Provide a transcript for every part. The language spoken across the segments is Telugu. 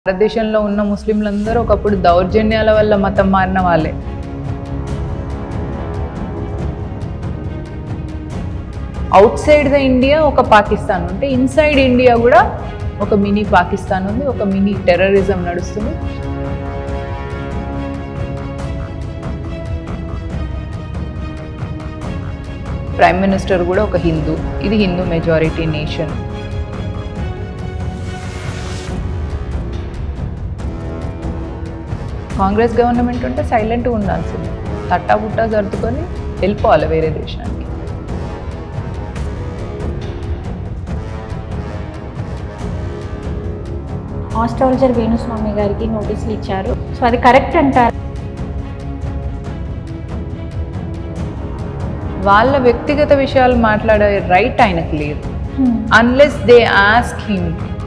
భారతదేశంలో ఉన్న ముస్లింలందరూ ఒకప్పుడు దౌర్జన్యాల వల్ల మతం మారిన వాళ్ళే అవుట్ సైడ్ ద ఇండియా ఒక పాకిస్తాన్ ఉంటే ఇన్సైడ్ ఇండియా కూడా ఒక మినీ పాకిస్తాన్ ఉంది ఒక మినీ టెర్రరిజం నడుస్తుంది ప్రైమ్ మినిస్టర్ కూడా ఒక హిందూ ఇది Hindu majority nation Congress government ఉంటే సైలెంట్గా ఉండాల్సింది తట్టా బుట్టా జరుపుకొని వెళ్ళిపోవాలి వేరే దేశానికి ఆస్ట్రాలజర్ వేణుస్వామి గారికి నోటీసులు ఇచ్చారు సో అది కరెక్ట్ అంటారు వాళ్ళ వ్యక్తిగత విషయాలు మాట్లాడే రైట్ ఆయనకు లేదు అన్లెస్ దే ఆస్క్ హిమ్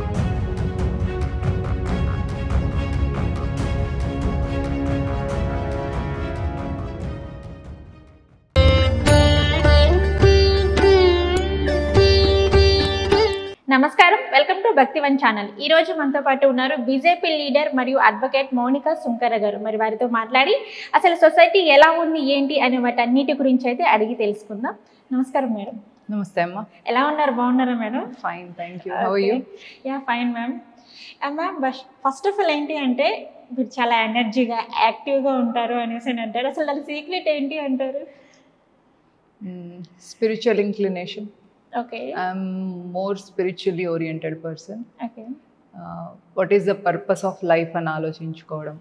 నమస్కారం వెల్కమ్ టు భక్తివన్ ఛానల్ ఈ రోజు మనతో పాటు ఉన్నారు బీజేపీ లీడర్ మరియు అడ్వకేట్ మౌనిక సుంకర గారు మరి వారితో మాట్లాడి అసలు సొసైటీ ఎలా ఉంది ఏంటి అనే వాటన్నిటి గురించి అయితే అడిగి తెలుసుకుందాం నమస్కారం మేడం నమస్తే అమ్మా ఎలా ఉన్నారు బాగున్నారా madam fine thank you how you ya fine ma'am ma'am first of all ఏంటి అంటే మీరు చాలా ఎనర్జీగా యాక్టివ్గా ఉంటారు అనేసి అని అంటారు అసలు దాని సీక్రెట్ ఏంటి అంటారు spiritual inclination okay I'm more spiritually oriented person okay what is the purpose of life అని ఆలోచించుకోవడం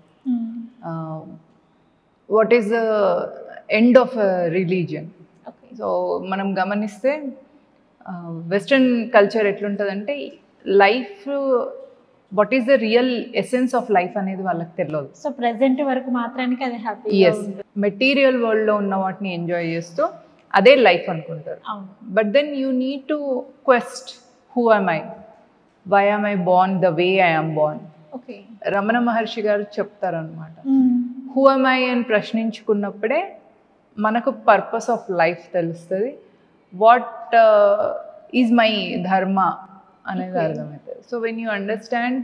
what is the end of religion okay so మనం గమనిస్తే వెస్ట్రన్ కల్చర్ ఎట్లుంటుందంటే life what is the real essence of life అనేది వాళ్ళకి తెలియదు సో ప్రెసెంట్ వరకు మాత్రానికి అది హ్యాపీ ఎస్ మెటీరియల్ వరల్డ్లో ఉన్న వాటిని ఎంజాయ్ చేస్తూ అదే లైఫ్ అనుకుంటారు అవును but then you need to quest who I'm I why am I born the way I am born okay Ramana Maharshi garu చెప్తారనమాట హూ am ఐ అని ప్రశ్నించుకున్నప్పుడే మనకు పర్పస్ ఆఫ్ లైఫ్ తెలుస్తుంది వాట్ ఈజ్ మై ధర్మ అనేది Okay. అర్థమవుతుంది so when you understand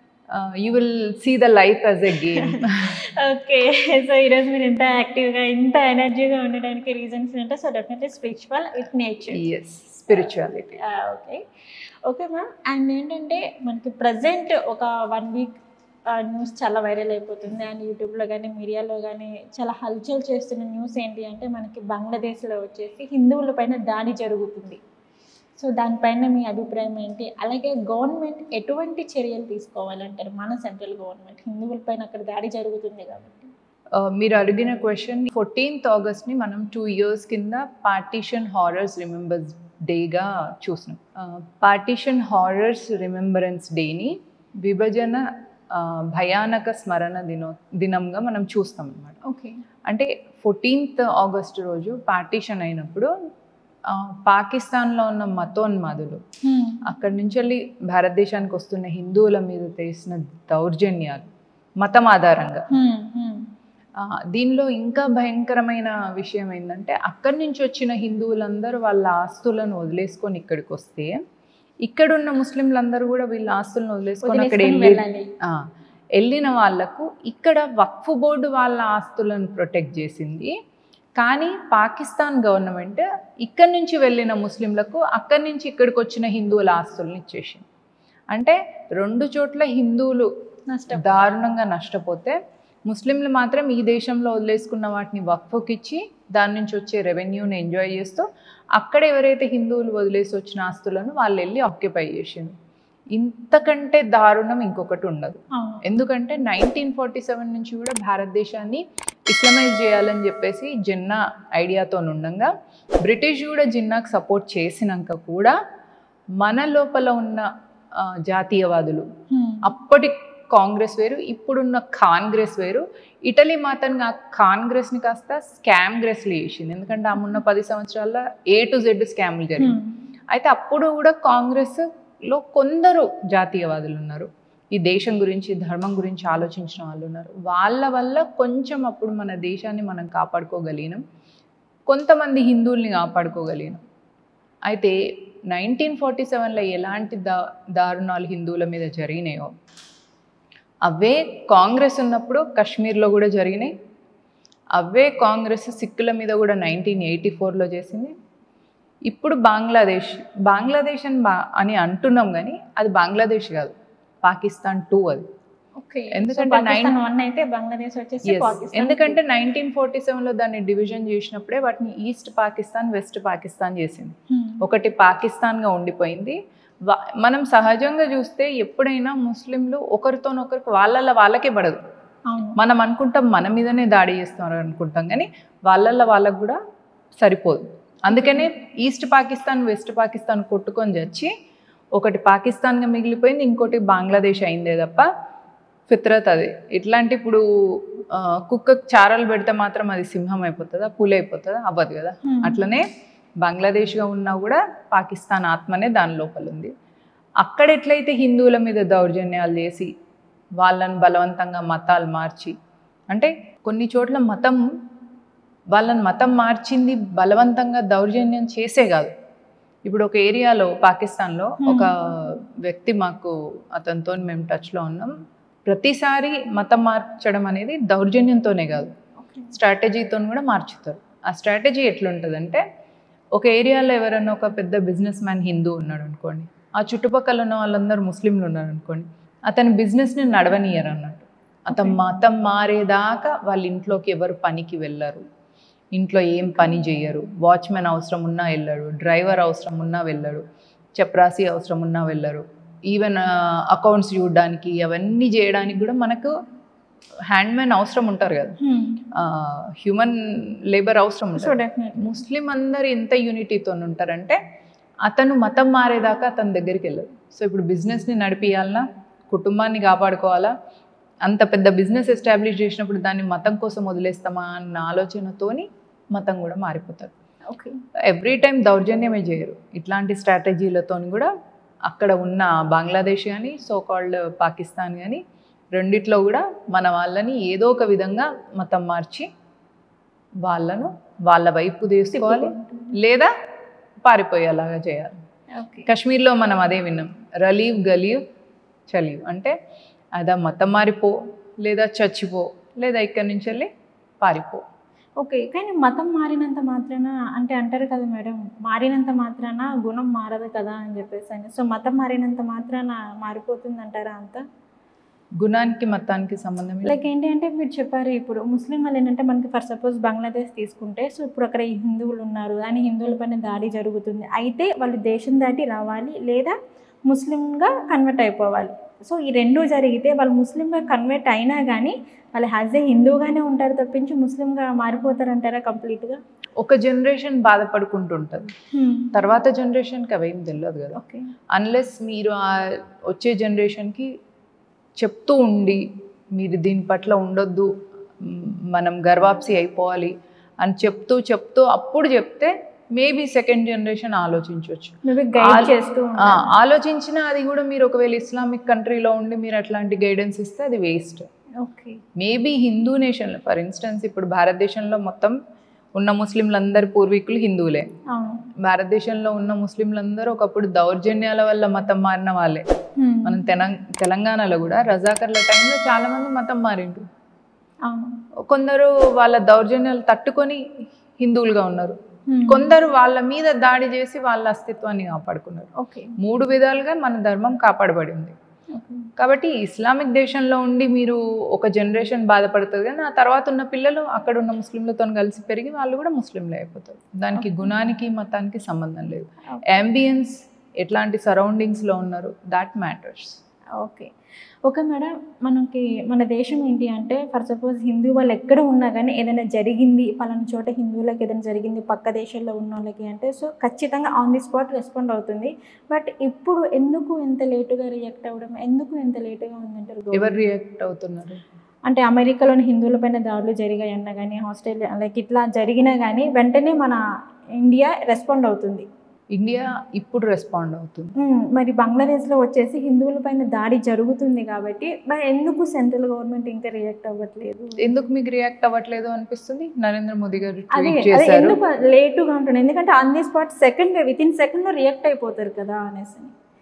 you will see the life as a game okay so ఈరోజు మీరు ఇంత యాక్టివ్గా ఇంత ఎనర్జీగా ఉండడానికి రీజన్స్ ఏంటంటే so definitely spiritual with nature yes spirituality okay okay ma'am and ఏంటంటే మనకి ప్రజెంట్ ఒక వన్ వీక్ న్యూస్ చాలా వైరల్ అయిపోతుంది అండ్ యూట్యూబ్లో కానీ మీడియాలో కానీ చాలా హల్చల్ చేస్తున్న న్యూస్ ఏంటి అంటే మనకి బంగ్లాదేశ్లో వచ్చేసి హిందువుల పైన దాడి జరుగుతుంది సో దానిపైన మీ అభిప్రాయం ఏంటి అలాగే గవర్నమెంట్ ఎటువంటి చర్యలు తీసుకోవాలంటారు మన సెంట్రల్ గవర్నమెంట్ హిందువుల పైన అక్కడ దాడి జరుగుతుంది కాబట్టి మీరు అడిగిన క్వశ్చన్ ఫోర్టీన్త్ ఆగస్ట్ని మనం టూ ఇయర్స్ కింద పార్టీషన్ హారర్స్ రిమెంబర్స్ డేగా చూసినాం పార్టీషన్ హారర్స్ రిమెంబరెన్స్ డేని విభజన ఆ, భయానక స్మరణ దినో దినంగా మనం చూస్తాం అన్నమాట ఓకే అంటే ఫోర్టీన్త్ ఆగస్ట్ రోజు పార్టీషన్ అయినప్పుడు ఆ, పాకిస్తాన్లో ఉన్న మతోన్మాదులు అక్కడి నుంచి వెళ్ళి భారతదేశానికి వస్తున్న హిందువుల మీద చేసిన దౌర్జన్యాలు మతం ఆధారంగా ఆ, దీనిలో ఇంకా భయంకరమైన విషయం ఏంటంటే అక్కడి నుంచి వచ్చిన హిందువులందరూ వాళ్ళ ఆస్తులను వదిలేసుకొని ఇక్కడికి వస్తే ఇక్కడున్న ముస్లింలందరూ కూడా వీళ్ళ ఆస్తులను వదిలేసుకొని అక్కడ వదిలేసుకొని వెళ్ళి వెళ్ళాలి ఆ, వెళ్ళిన వాళ్ళకు ఇక్కడ వక్ఫ్ బోర్డు వాళ్ళ ఆస్తులను ప్రొటెక్ట్ చేసింది కానీ పాకిస్తాన్ గవర్నమెంట్ ఇక్కడి నుంచి వెళ్ళిన ముస్లింలకు అక్కడి నుంచి ఇక్కడికి వచ్చిన హిందువుల ఆస్తులను ఇచ్చేసింది అంటే రెండు చోట్ల హిందువులు నష్టం దారుణంగా నష్టపోతే ముస్లింలు మాత్రం ఈ దేశంలో వదిలేసుకున్న వాటిని వక్ఫ్కి ఇచ్చి దాని నుంచి వచ్చే రెవెన్యూని ఎంజాయ్ చేస్తూ అక్కడ ఎవరైతే హిందువులు వదిలేసి వచ్చిన ఆస్తులను వాళ్ళు వెళ్ళి ఆక్యుపై చేసింది ఇంతకంటే దారుణం ఇంకొకటి ఉండదు అవును ఎందుకంటే నైన్టీన్ ఫార్టీ సెవెన్ నుంచి కూడా భారతదేశాన్ని ఇస్లమైజ్ చేయాలని చెప్పేసి జిన్నా ఐడియాతో ఉండగా బ్రిటిష్ కూడా జిన్నాకు సపోర్ట్ చేసినాక కూడా మన లోపల ఉన్న ఆ, జాతీయవాదులు అప్పటి కాంగ్రెస్ వేరు ఇప్పుడున్న కాంగ్రెస్ వేరు ఇటలీ మాత్రం ఆ కాంగ్రెస్ని కాస్త స్కామ్ గ్రెస్లు చేసింది ఎందుకంటే ఆ మొన్న పది సంవత్సరాల్లో ఏ టు జెడ్ స్కామ్లు జరిగింది అయితే అప్పుడు కూడా కాంగ్రెస్లో కొందరు జాతీయవాదులు ఉన్నారు ఈ దేశం గురించి ధర్మం గురించి ఆలోచించిన వాళ్ళు ఉన్నారు వాళ్ళ వల్ల కొంచెం అప్పుడు మన దేశాన్ని మనం కాపాడుకోగలిగినాం కొంతమంది హిందువుల్ని కాపాడుకోగలిగినాం అయితే నైన్టీన్ ఫార్టీ సెవెన్లో ఎలాంటి దా దారుణాలు హిందువుల మీద జరిగినాయో అవే కాంగ్రెస్ ఉన్నప్పుడు కశ్మీర్లో కూడా జరిగినాయి అవే కాంగ్రెస్ సిక్కుల మీద కూడా నైన్టీన్ ఎయిటీ ఫోర్లో చేసింది ఇప్పుడు బంగ్లాదేశ్ బంగ్లాదేశ్ అని బా అని అంటున్నాం కానీ అది బంగ్లాదేశ్ కాదు పాకిస్తాన్ టూ అది ఓకే ఎందుకంటే పాకిస్తాన్ వన్ అయితే బంగ్లాదేశ్ వచ్చేసి Yes. పాకిస్తాన్ ఎందుకంటే నైన్టీన్ ఫార్టీ సెవెన్లో దాన్ని డివిజన్ చేసినప్పుడే వాటిని ఈస్ట్ పాకిస్తాన్ వెస్ట్ పాకిస్తాన్ చేసింది Hmm. ఒకటి పాకిస్తాన్గా ఉండిపోయింది వా- మనం సహజంగా చూస్తే ఎప్పుడైనా ముస్లింలు ఒకరితోనొకరికి వాళ్ళ వాళ్ళకే పడదు అవును మనం అనుకుంటాం మన మీదనే దాడి చేస్తున్నారు అనుకుంటాం కానీ వాళ్ళల్లో వాళ్ళకు కూడా సరిపోదు అందుకనే ఈస్ట్ పాకిస్తాన్ వెస్ట్ పాకిస్తాన్ కొట్టుకొని చచ్చి ఒకటి పాకిస్తాన్గా మిగిలిపోయింది ఇంకోటి బంగ్లాదేశ్ అయిందే తప్ప ఫిత్రత్ అది ఇట్లాంటి ఇప్పుడు ఆ, కుక్కకు చారలు పెడితే మాత్రం అది సింహం అయిపోతుందా పులి అయిపోతుందా అవ్వదు కదా Hmm. అట్లనే బంగ్లాదేశ్గా ఉన్నా కూడా పాకిస్తాన్ ఆత్మనే దాని లోపల ఉంది అక్కడ ఎట్లయితే హిందువుల మీద దౌర్జన్యాలు చేసి వాళ్ళని బలవంతంగా మతాలు మార్చి అంటే కొన్ని చోట్ల మతం వాళ్ళని మతం మార్చింది బలవంతంగా దౌర్జన్యం చేసే కాదు ఇప్పుడు ఒక ఏరియాలో పాకిస్తాన్లో ఒక వ్యక్తి మాకు అతనితో మేము టచ్లో ఉన్నాం ప్రతిసారి మతం మార్చడం అనేది దౌర్జన్యంతోనే కాదు ఓకే స్ట్రాటజీతో కూడా మార్చుతారు ఆ స్ట్రాటజీ ఎట్లుంటుందంటే ఒక ఏరియాలో ఎవరైనా ఒక పెద్ద బిజినెస్ మ్యాన్ హిందూ ఉన్నాడు అనుకోండి ఆ చుట్టుపక్కల ఉన్న వాళ్ళందరూ ముస్లింలు ఉన్నారు అనుకోండి అతని బిజినెస్ని నడవనీయరు అన్నట్టు అతను మతం మారేదాకా వాళ్ళ ఇంట్లోకి ఎవరు పనికి వెళ్ళరు ఇంట్లో ఏం పని చేయరు వాచ్మెన్ అవసరం ఉన్నా వెళ్ళడు డ్రైవర్ అవసరం ఉన్నా వెళ్ళడు చప్రాసి అవసరం ఉన్నా వెళ్ళరు ఈవెన్ అకౌంట్స్ చూడడానికి అవన్నీ చేయడానికి కూడా మనకు హ్యాండ్మెన్ అవసరం ఉంటారు కదా హ్యూమన్ లేబర్ అవసరం సో ఉంటుంది డెఫినెట్ ముస్లిం అందరు ఎంత యూనిటీతో ఉంటారంటే అతను మతం మారేదాకా అతని దగ్గరికి వెళ్ళరు సో ఇప్పుడు బిజినెస్ని నడిపియాలన్నా కుటుంబాన్ని కాపాడుకోవాలా అంత పెద్ద బిజినెస్ ఎస్టాబ్లిష్ చేసినప్పుడు దాన్ని మతం కోసం వదిలేస్తామా అన్న ఆలోచనతోని మతం కూడా మారిపోతారు ఓకే ఎవ్రీ టైం దౌర్జన్యమే చేయరు ఇట్లాంటి స్ట్రాటజీలతో కూడా అక్కడ ఉన్న బంగ్లాదేశ్ కానీ సో కాల్డ్ పాకిస్తాన్ కానీ రెండిట్లో కూడా మన వాళ్ళని ఏదో ఒక విధంగా మతం మార్చి వాళ్ళను వాళ్ళ వైపు తీసుకోవాలి లేదా పారిపోయేలాగా చేయాలి ఓకే కశ్మీర్లో మనం అదే విన్నాం రలీవ్ గలీవ్ చలీవ్ అంటే అదా మతం మారిపో లేదా చచ్చిపో లేదా ఇక్కడి నుంచి వెళ్ళి పారిపో ఓకే కానీ మతం మారినంత మాత్రాన అంటే అంటారు కదా మేడం మారినంత మాత్రాన గుణం మారదు కదా అని చెప్పేసి అని సో మతం మారినంత మాత్రాన మారిపోతుంది అంటారా అంతా గుణానికి మతానికి సంబంధం ఏంటి? లైక్ ఏంటి అంటే మీరు చెప్పారు ఇప్పుడు ముస్లిం వాళ్ళు ఏంటంటే మనకి ఫర్ సపోజ్ బంగ్లాదేశ్ తీసుకుంటే సో ఇప్పుడు అక్కడ ఈ హిందువులు ఉన్నారు అని హిందువుల పైన దాడి జరుగుతుంది అయితే వాళ్ళు దేశం దాటి రావాలి లేదా ముస్లింగా కన్వర్ట్ అయిపోవాలి సో ఈ రెండు జరిగితే వాళ్ళు ముస్లింగా కన్వర్ట్ అయినా కానీ వాళ్ళు హ్యాజ్ ఏ హిందూగానే ఉంటారు తప్పించి ముస్లింగా మారిపోతారంటారా కంప్లీట్గా ఒక జనరేషన్ బాధపడుకుంటుంటుంది తర్వాత జనరేషన్కి అవేం తెలియదు కదా ఓకే అన్లెస్ మీరు ఆ వచ్చే జనరేషన్కి చెప్తూ ఉండి మీరు దీని పట్ల ఉండొద్దు మ్, మనం గర్వాప్సి అయిపోవాలి అని చెప్తూ చెప్తూ అప్పుడు చెప్తే మేబీ సెకండ్ జనరేషన్ ఆలోచించవచ్చు మేబీ గైడ్ ఆల్- చేస్తూ ఆ, ఉంటారు. ఆలోచించిన అది కూడా మీరు ఒకవేళ ఇస్లామిక్ కంట్రీలో ఉండి మీరు అట్లాంటి గైడెన్స్ ఇస్తే అది వేస్ట్ ఓకే మేబీ హిందూ నేషన్లో ఫర్ ఇన్స్టెన్స్ ఇప్పుడు భారతదేశంలో మొత్తం ఉన్న ముస్లింలందరి పూర్వీకులు హిందువులే అవును భారతదేశంలో ఉన్న ముస్లింలందరూ ఒకప్పుడు దౌర్జన్యాల వల్ల మతం మారిన వాళ్ళే Hmm. మనం తెలంగ తెలంగాణలో కూడా రజాకర్ల టైంలో చాలా మంది మతం మారిండ్రు అవును కొందరు వాళ్ళ దౌర్జన్యాలు తట్టుకొని హిందువులుగా ఉన్నారు Hmm. కొందరు వాళ్ళ మీద దాడి చేసి వాళ్ళ అస్తిత్వాన్ని కాపాడుకున్నారు ఓకే మూడు విధాలుగా మన ధర్మం కాపాడబడింది ఓకే కాబట్టి ఇస్లామిక్ దేశంలో ఉండి మీరు ఒక జనరేషన్ బాధపడుతుంది కానీ ఆ తర్వాత ఉన్న పిల్లలు అక్కడ ఉన్న ముస్లింలతో కలిసి పెరిగి వాళ్ళు కూడా ముస్లింలే అయిపోతారు దానికి గుణానికి మతానికి సంబంధం లేదు Okay. అంబియన్స్ ఎట్లాంటి సరౌండింగ్స్లో ఉన్నారు that matters okay okay madam మనకి మన దేశం ఏంటి అంటే ఫర్ సపోజ్ హిందూ వాళ్ళు ఎక్కడ ఉన్నా కానీ ఏదైనా జరిగింది పలానా చోట హిందువులకు ఏదైనా జరిగింది పక్క దేశాల్లో ఉన్న వాళ్ళకి అంటే సో ఖచ్చితంగా ఆన్ ది స్పాట్ రెస్పాండ్ అవుతుంది బట్ ఇప్పుడు ఎందుకు ఎంత లేటుగా రియాక్ట్ అవ్వడం ఎందుకు ఎంత లేటుగా ఉందంటారు ఎవరు government? రియాక్ట్ అవుతున్నారు అంటే అమెరికాలోని హిందువుల పైన దాడులు జరిగాయి అన్నా కానీ ఆస్ట్రేలియా లైక్ ఇట్లా జరిగినా కానీ వెంటనే మన ఇండియా రెస్పాండ్ అవుతుంది ఇండియా ఇప్పుడు రెస్పాండ్ అవుతుంది మ్మ్. మరి బంగ్లాదేశ్లో వచ్చేసి హిందువుల పైన దాడి జరుగుతుంది కాబట్టి మరి ఎందుకు సెంట్రల్ గవర్నమెంట్ ఇంకా రియాక్ట్ అవ్వట్లేదు ఎందుకు మీకు రియాక్ట్ అవ్వట్లేదు అనిపిస్తుంది నరేంద్ర మోదీ గారు అదే ట్వీట్ అదే చేశారు ఎందుకు లేటుగా ఉంటుంది ఎందుకంటే on the spot second with in సెకండ్లో రియాక్ట్ అయిపోతారు కదా అనేసి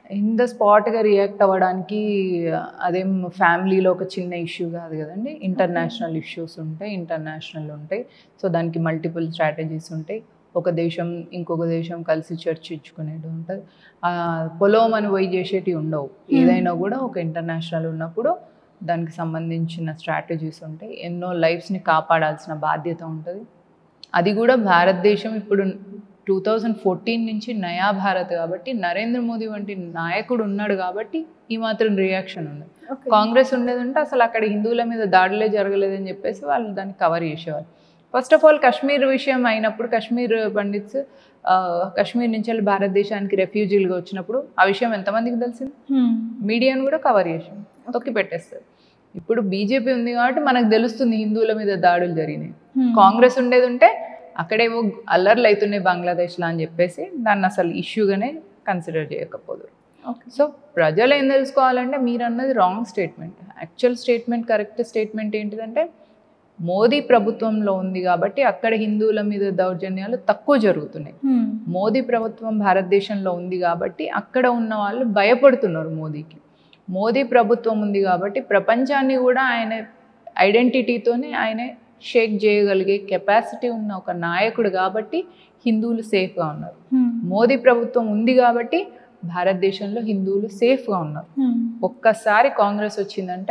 ఇన్ ద స్పాట్గా రియాక్ట్ అవ్వడానికి అదేం ఫ్యామిలీలో ఒక చిన్న ఇష్యూ కాదు కదండి ఇంటర్నేషనల్ ఇష్యూస్ ఉంటాయి ఇంటర్నేషనల్ ఉంటాయి సో దానికి మల్టిపుల్ స్ట్రాటజీస్ ఉంటాయి ఒక దేశం ఇంకొక దేశం కలిసి చర్చించుకునేది ఉంటుంది ఆ, పొలం అని పోయి చేసేటివి ఉండవు ఏదైనా కూడా ఒక ఇంటర్నేషనల్ ఉన్నప్పుడు దానికి సంబంధించిన స్ట్రాటజీస్ ఉంటాయి ఎన్నో లైఫ్స్ని కాపాడాల్సిన బాధ్యత ఉంటుంది అది కూడా భారతదేశం ఇప్పుడు టూ థౌజండ్ ఫోర్టీన్ నుంచి నయా భారత్ కాబట్టి నరేంద్ర మోదీ వంటి నాయకుడు ఉన్నాడు కాబట్టి ఈ మాత్రం రియాక్షన్ ఉంది ఓకే కాంగ్రెస్ ఉండేదంటే అసలు అక్కడ హిందువుల మీద దాడులే జరగలేదని చెప్పేసి వాళ్ళు దాన్ని కవర్ చేసేవారు ఫస్ట్ ఆఫ్ ఆల్ కాశ్మీర్ విషయం అయినప్పుడు కాశ్మీర్ పండిట్స్ ఆ, కాశ్మీర్ నుంచి వెళ్ళి భారతదేశానికి రెఫ్యూజీలుగా వచ్చినప్పుడు ఆ విషయం ఎంతమందికి తెలిసింది మీడియాను కూడా కవర్ చేసాం తొక్కి పెట్టేస్తారు ఇప్పుడు బీజేపీ ఉంది కాబట్టి మనకు తెలుస్తుంది హిందువుల మీద దాడులు జరిగినాయి కాంగ్రెస్ ఉండేది ఉంటే అక్కడేవో అల్లర్లు అవుతున్నాయి బంగ్లాదేశ్లో అని చెప్పేసి దాన్ని అసలు ఇష్యూగానే కన్సిడర్ చేయకపోదు ఓకే సో ప్రజలు ఏం తెలుసుకోవాలంటే మీరు అన్నది wrong statement actual statement correct statement ఏంటిదంటే మోదీ ప్రభుత్వంలో ఉంది కాబట్టి అక్కడ హిందువుల మీద దౌర్జన్యాలు తక్కువ జరుగుతున్నాయి మోదీ ప్రభుత్వం భారతదేశంలో ఉంది కాబట్టి అక్కడ ఉన్న వాళ్ళు భయపడుతున్నారు మోదీకి మోదీ ప్రభుత్వం ఉంది కాబట్టి ప్రపంచాన్ని కూడా ఆయన ఐడెంటిటీతోనే ఆయన షేక్ చేయగలిగే కెపాసిటీ ఉన్న ఒక నాయకుడు కాబట్టి హిందువులు సేఫ్గా ఉన్నారు మోదీ ప్రభుత్వం ఉంది కాబట్టి భారతదేశంలో హిందువులు సేఫ్గా ఉన్నారు ఒక్కసారి కాంగ్రెస్ వచ్చిందంటే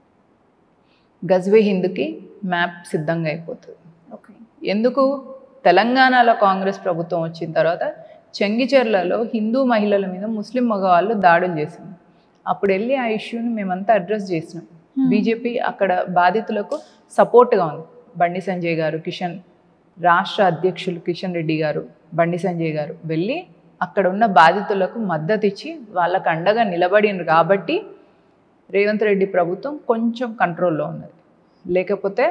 గజ్వే హిందుకి మ్యాప్ సిద్ధంగా అయిపోతుంది ఓకే ఎందుకు తెలంగాణలో కాంగ్రెస్ ప్రభుత్వం వచ్చిన తర్వాత చెంగిచెర్లలో హిందూ మహిళల మీద ముస్లిం మగవాళ్ళు దాడులు చేసింది అప్పుడు వెళ్ళి ఆ ఇష్యూని మేమంతా అడ్రస్ చేసినాం బీజేపీ అక్కడ బాధితులకు సపోర్ట్గా ఉంది బండి సంజయ్ గారు కిషన్ రాష్ట్ర అధ్యక్షులు కిషన్ రెడ్డి గారు బండి సంజయ్ గారు వెళ్ళి అక్కడ ఉన్న బాధితులకు మద్దతు ఇచ్చి వాళ్ళకు అండగా నిలబడినారు కాబట్టి రేవంత్ రెడ్డి ప్రభుత్వం కొంచెం కంట్రోల్లో ఉన్నది లేకపోతే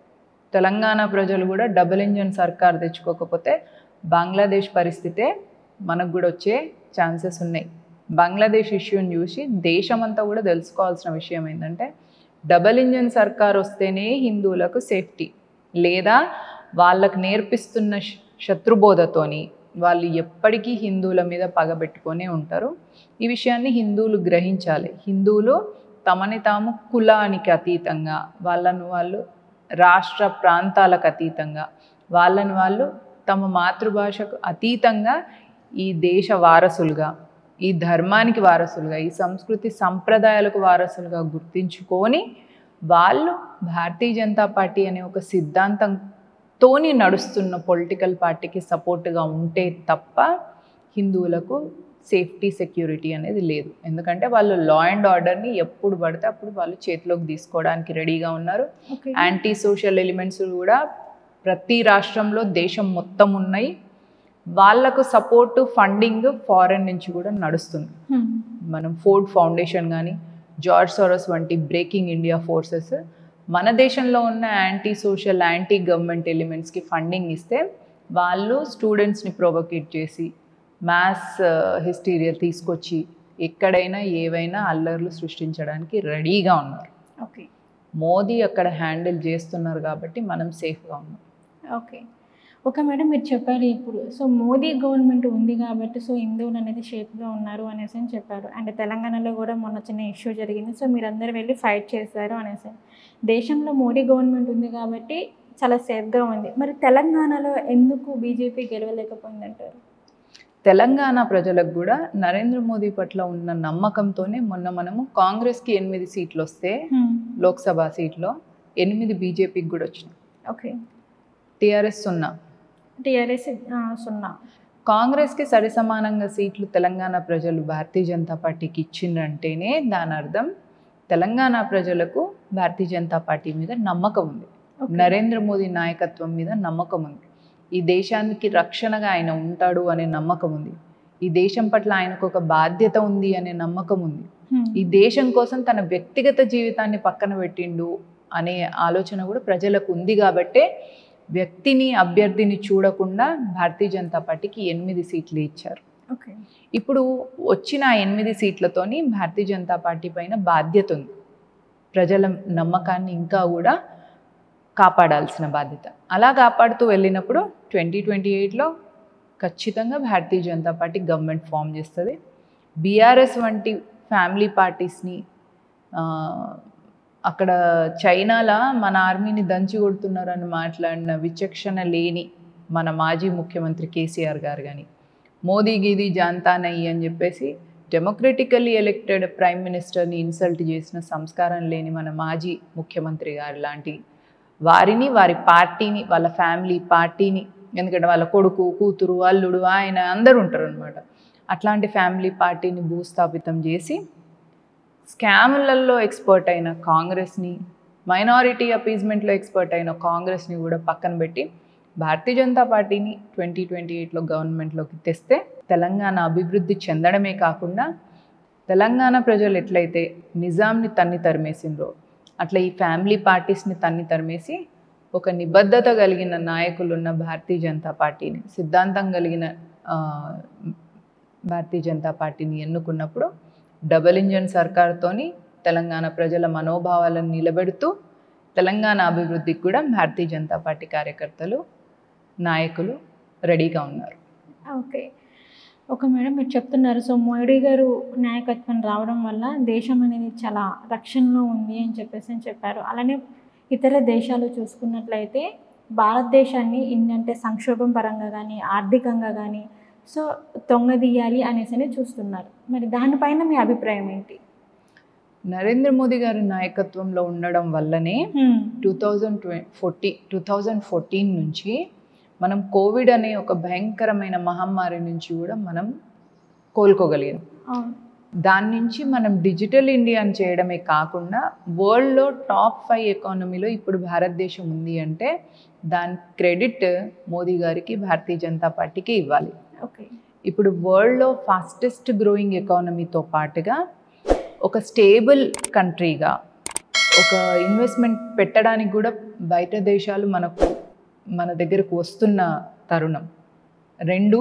తెలంగాణ ప్రజలు కూడా డబుల్ ఇంజన్ సర్కార్ తెచ్చుకోకపోతే బంగ్లాదేశ్ పరిస్థితే మనకు కూడా వచ్చే ఛాన్సెస్ ఉన్నాయి బంగ్లాదేశ్ ఇష్యూని చూసి దేశమంతా కూడా తెలుసుకోవాల్సిన విషయం ఏంటంటే డబల్ ఇంజన్ సర్కార్ వస్తేనే హిందువులకు సేఫ్టీ లేదా వాళ్ళకు నేర్పిస్తున్న శ- శత్రుబోధతోని వాళ్ళు ఎప్పటికీ హిందువుల మీద పగబెట్టుకొనే ఉంటారు ఈ విషయాన్ని హిందువులు గ్రహించాలి హిందువులు తమని తాము కులానికి అతీతంగా వాళ్ళను వాళ్ళు రాష్ట్ర ప్రాంతాలకు అతీతంగా వాళ్ళని వాళ్ళు తమ మాతృభాషకు అతీతంగా ఈ దేశ వారసులుగా ఈ ధర్మానికి వారసులుగా ఈ సంస్కృతి సంప్రదాయాలకు వారసులుగా గుర్తించుకొని వాళ్ళు భారతీయ జనతా పార్టీ అనే ఒక సిద్ధాంతంతోని నడుస్తున్న పొలిటికల్ పార్టీకి సపోర్ట్గా ఉంటే తప్ప హిందువులకు సేఫ్టీ సెక్యూరిటీ అనేది లేదు ఎందుకంటే వాళ్ళు లా అండ్ ఆర్డర్ని ఎప్పుడు పడితే అప్పుడు వాళ్ళు చేతిలోకి తీసుకోవడానికి రెడీగా ఉన్నారు ఓకే యాంటీ సోషల్ ఎలిమెంట్స్ కూడా ప్రతి రాష్ట్రంలో దేశం మొత్తం ఉన్నాయి వాళ్ళకు సపోర్టు ఫండింగ్ ఫారెన్ నుంచి కూడా నడుస్తుంది మనం ఫోర్డ్ ఫౌండేషన్ కానీ జార్జ్ సోరస్ వంటి బ్రేకింగ్ ఇండియా ఫోర్సెస్ మన దేశంలో ఉన్న యాంటీ సోషల్ యాంటీ గవర్నమెంట్ ఎలిమెంట్స్కి ఫండింగ్ ఇస్తే వాళ్ళు స్టూడెంట్స్ని ప్రొవోకేట్ చేసి మ్యాథ్స్ హిస్టీరియా తీసుకొచ్చి ఎక్కడైనా ఏవైనా అల్లర్లు సృష్టించడానికి రెడీగా ఉన్నారు ఓకే మోదీ అక్కడ హ్యాండిల్ చేస్తున్నారు కాబట్టి మనం సేఫ్గా ఉన్నాం ఓకే ఓకే మేడం మీరు చెప్పారు ఇప్పుడు సో మోదీ గవర్నమెంట్ ఉంది కాబట్టి సో హిందువులు అనేది షేప్గా ఉన్నారు అనేసి అని చెప్పారు అండ్ తెలంగాణలో కూడా మొన్న చిన్న ఇష్యూ జరిగింది సో మీరందరూ వెళ్ళి ఫైట్ చేశారు అనేసి దేశంలో మోడీ గవర్నమెంట్ ఉంది కాబట్టి చాలా సేఫ్గా ఉంది మరి తెలంగాణలో ఎందుకు బీజేపీ గెలవలేకపోయిందంటారు తెలంగాణ ప్రజలకు కూడా నరేంద్ర మోదీ పట్ల ఉన్న నమ్మకంతోనే మొన్న మనము కాంగ్రెస్కి ఎనిమిది సీట్లు వస్తే లోక్సభ సీట్లో ఎనిమిది బీజేపీకి కూడా వచ్చినాయి ఓకే టీఆర్ఎస్ సున్నా టీఆర్ఎస్ సున్నా కాంగ్రెస్కి సరిసమానంగా సీట్లు తెలంగాణ ప్రజలు భారతీయ జనతా పార్టీకి ఇచ్చిండ్రంటేనే దాని అర్థం తెలంగాణ ప్రజలకు భారతీయ జనతా పార్టీ మీద నమ్మకం ఉంది Okay. నరేంద్ర మోదీ నాయకత్వం మీద నమ్మకం ఉంది ఈ దేశానికి రక్షణగా ఆయన ఉంటాడు అనే నమ్మకం ఉంది ఈ దేశం పట్ల ఆయనకు ఒక బాధ్యత ఉంది అనే నమ్మకం ఉంది Hmm. ఈ దేశం కోసం తన వ్యక్తిగత జీవితాన్ని పక్కన పెట్టిండు అనే ఆలోచన కూడా ప్రజలకు ఉంది కాబట్టే వ్యక్తిని అభ్యర్థిని చూడకుండా భారతీయ జనతా పార్టీకి ఎనిమిది సీట్లు ఇచ్చారు ఓకే ఇప్పుడు వచ్చిన ఆ ఎనిమిది సీట్లతోని భారతీయ జనతా పార్టీ పైన బాధ్యత ఉంది ప్రజల నమ్మకాన్ని ఇంకా కూడా కాపాడాల్సిన బాధ్యత అలా కాపాడుతూ వెళ్ళినప్పుడు ట్వంటీ ట్వంటీ ఎయిట్లో ఖచ్చితంగా Bharatiya Janata Party government form చేస్తుంది బీఆర్ఎస్ వంటి ఫ్యామిలీ పార్టీస్ని ఆ, అక్కడ చైనాలా మన ఆర్మీని దంచి కొడుతున్నారని మాట్లాడిన విచక్షణ లేని మన మాజీ ముఖ్యమంత్రి కేసీఆర్ గారు కానీ మోదీ గీది జాంతానయ్యి అని చెప్పేసి డెమోక్రటికల్లీ ఎలక్టెడ్ ప్రైమ్ మినిస్టర్ని ఇన్సల్ట్ చేసిన సంస్కారం లేని మన మాజీ ముఖ్యమంత్రి గారు లాంటి వారిని వారి పార్టీని వాళ్ళ ఫ్యామిలీ పార్టీని ఎందుకంటే వాళ్ళ కొడుకు కూతురు అల్లుడు ఆయన అందరూ ఉంటారు అనమాట అట్లాంటి ఫ్యామిలీ పార్టీని భూస్థాపితం చేసి స్కాములలో ఎక్స్పర్ట్ అయిన కాంగ్రెస్ని మైనారిటీ అపీజ్మెంట్లో ఎక్స్పర్ట్ అయిన కాంగ్రెస్ని కూడా పక్కన పెట్టి భారతీయ జనతా పార్టీని ట్వంటీ ట్వంటీ ఎయిట్లో గవర్నమెంట్లోకి తెస్తే తెలంగాణ అభివృద్ధి చెందడమే కాకుండా తెలంగాణ ప్రజలు ఎట్లయితే నిజాంని తన్ని తరిమేసిండ్రో అట్లా ఈ ఫ్యామిలీ పార్టీస్ని తన్ని తరిమేసి ఒక నిబద్ధత కలిగిన నాయకులున్న భారతీయ జనతా పార్టీని సిద్ధాంతం కలిగిన ఆ, భారతీయ జనతా పార్టీని ఎన్నుకున్నప్పుడు డబుల్ ఇంజన్ సర్కార్తోని తెలంగాణ ప్రజల మనోభావాలను నిలబెడుతూ తెలంగాణ అభివృద్ధికి కూడా భారతీయ జనతా పార్టీ కార్యకర్తలు నాయకులు రెడీగా ఉన్నారు ఓకే ఓకే మేడం మీరు చెప్తున్నారు సో మోడీ గారు నాయకత్వం రావడం వల్ల దేశం అనేది చాలా రక్షణలో ఉంది అని చెప్పేసి అని చెప్పారు అలానే ఇతర దేశాలు చూసుకున్నట్లయితే భారతదేశాన్ని ఇన్నంటే సంక్షోభం పరంగా కానీ ఆర్థికంగా కానీ సో తొంగదీయాలి అనేసి అని చూస్తున్నారు మరి దానిపైన మీ అభిప్రాయం ఏంటి నరేంద్ర మోదీ గారి నాయకత్వంలో ఉండడం వల్లనే టూ థౌజండ్ ట్వ ఫోర్టీ టూ థౌజండ్ ఫోర్టీన్ నుంచి మనం కోవిడ్ అనే ఒక భయంకరమైన మహమ్మారి నుంచి కూడా మనం కోలుకోగలిగాం అవును దాని నుంచి మనం డిజిటల్ ఇండియాని చేయడమే కాకుండా వరల్డ్లో టాప్ ఫైవ్ ఎకానమీలో ఇప్పుడు భారతదేశం ఉంది అంటే దాని క్రెడిట్ మోదీ గారికి భారతీయ జనతా పార్టీకి ఇవ్వాలి ఓకే ఇప్పుడు వరల్డ్లో ఫాస్టెస్ట్ గ్రోయింగ్ ఎకానమీతో పాటుగా ఒక స్టేబుల్ కంట్రీగా ఒక ఇన్వెస్ట్మెంట్ పెట్టడానికి కూడా బయట దేశాలు మనకు మన దగ్గరకు వస్తున్న తరుణం రెండు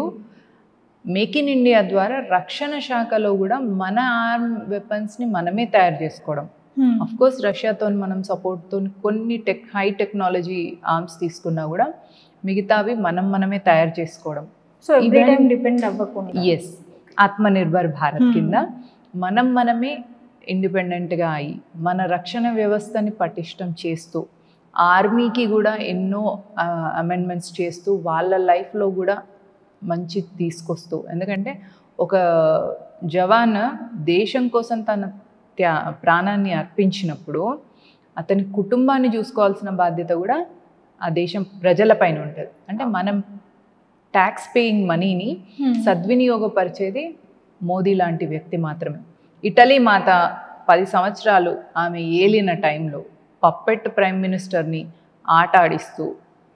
మేక్ ఇన్ ఇండియా ద్వారా రక్షణ శాఖలో కూడా మన ఆర్మ్ వెపన్స్ని మనమే తయారు చేసుకోవడం అఫ్ కోర్స్ రష్యాతో మనం సపోర్ట్తో కొన్ని టెక్ హై టెక్నాలజీ ఆర్మ్స్ తీసుకున్నా కూడా మిగతావి మనం మనమే తయారు చేసుకోవడం so every Even- time depend అవ్వకుండా ఎస్ ఆత్మనిర్భర్ భారత్ Hmm. కింద మనం మనమే ఇండిపెండెంట్గా అయ్యి మన రక్షణ వ్యవస్థని పటిష్టం చేస్తూ ఆర్మీకి కూడా ఎన్నో అమెండ్మెంట్స్ చేస్తూ వాళ్ళ లైఫ్లో కూడా మంచి తీసుకొస్తూ ఎందుకంటే ఒక జవాన్ దేశం కోసం తన త్యా ప్రాణాన్ని అర్పించినప్పుడు అతని కుటుంబాన్ని చూసుకోవాల్సిన బాధ్యత కూడా ఆ దేశం ప్రజలపైన ఉంటుంది అంటే మనం ట్యాక్స్ పేయింగ్ మనీని సద్వినియోగపరిచేది మోదీ లాంటి వ్యక్తి మాత్రమే ఇటలీ మాత పది సంవత్సరాలు ఆమె ఏలిన టైంలో పప్పెట్ ప్రైమ్ మినిస్టర్ని ఆట ఆడిస్తూ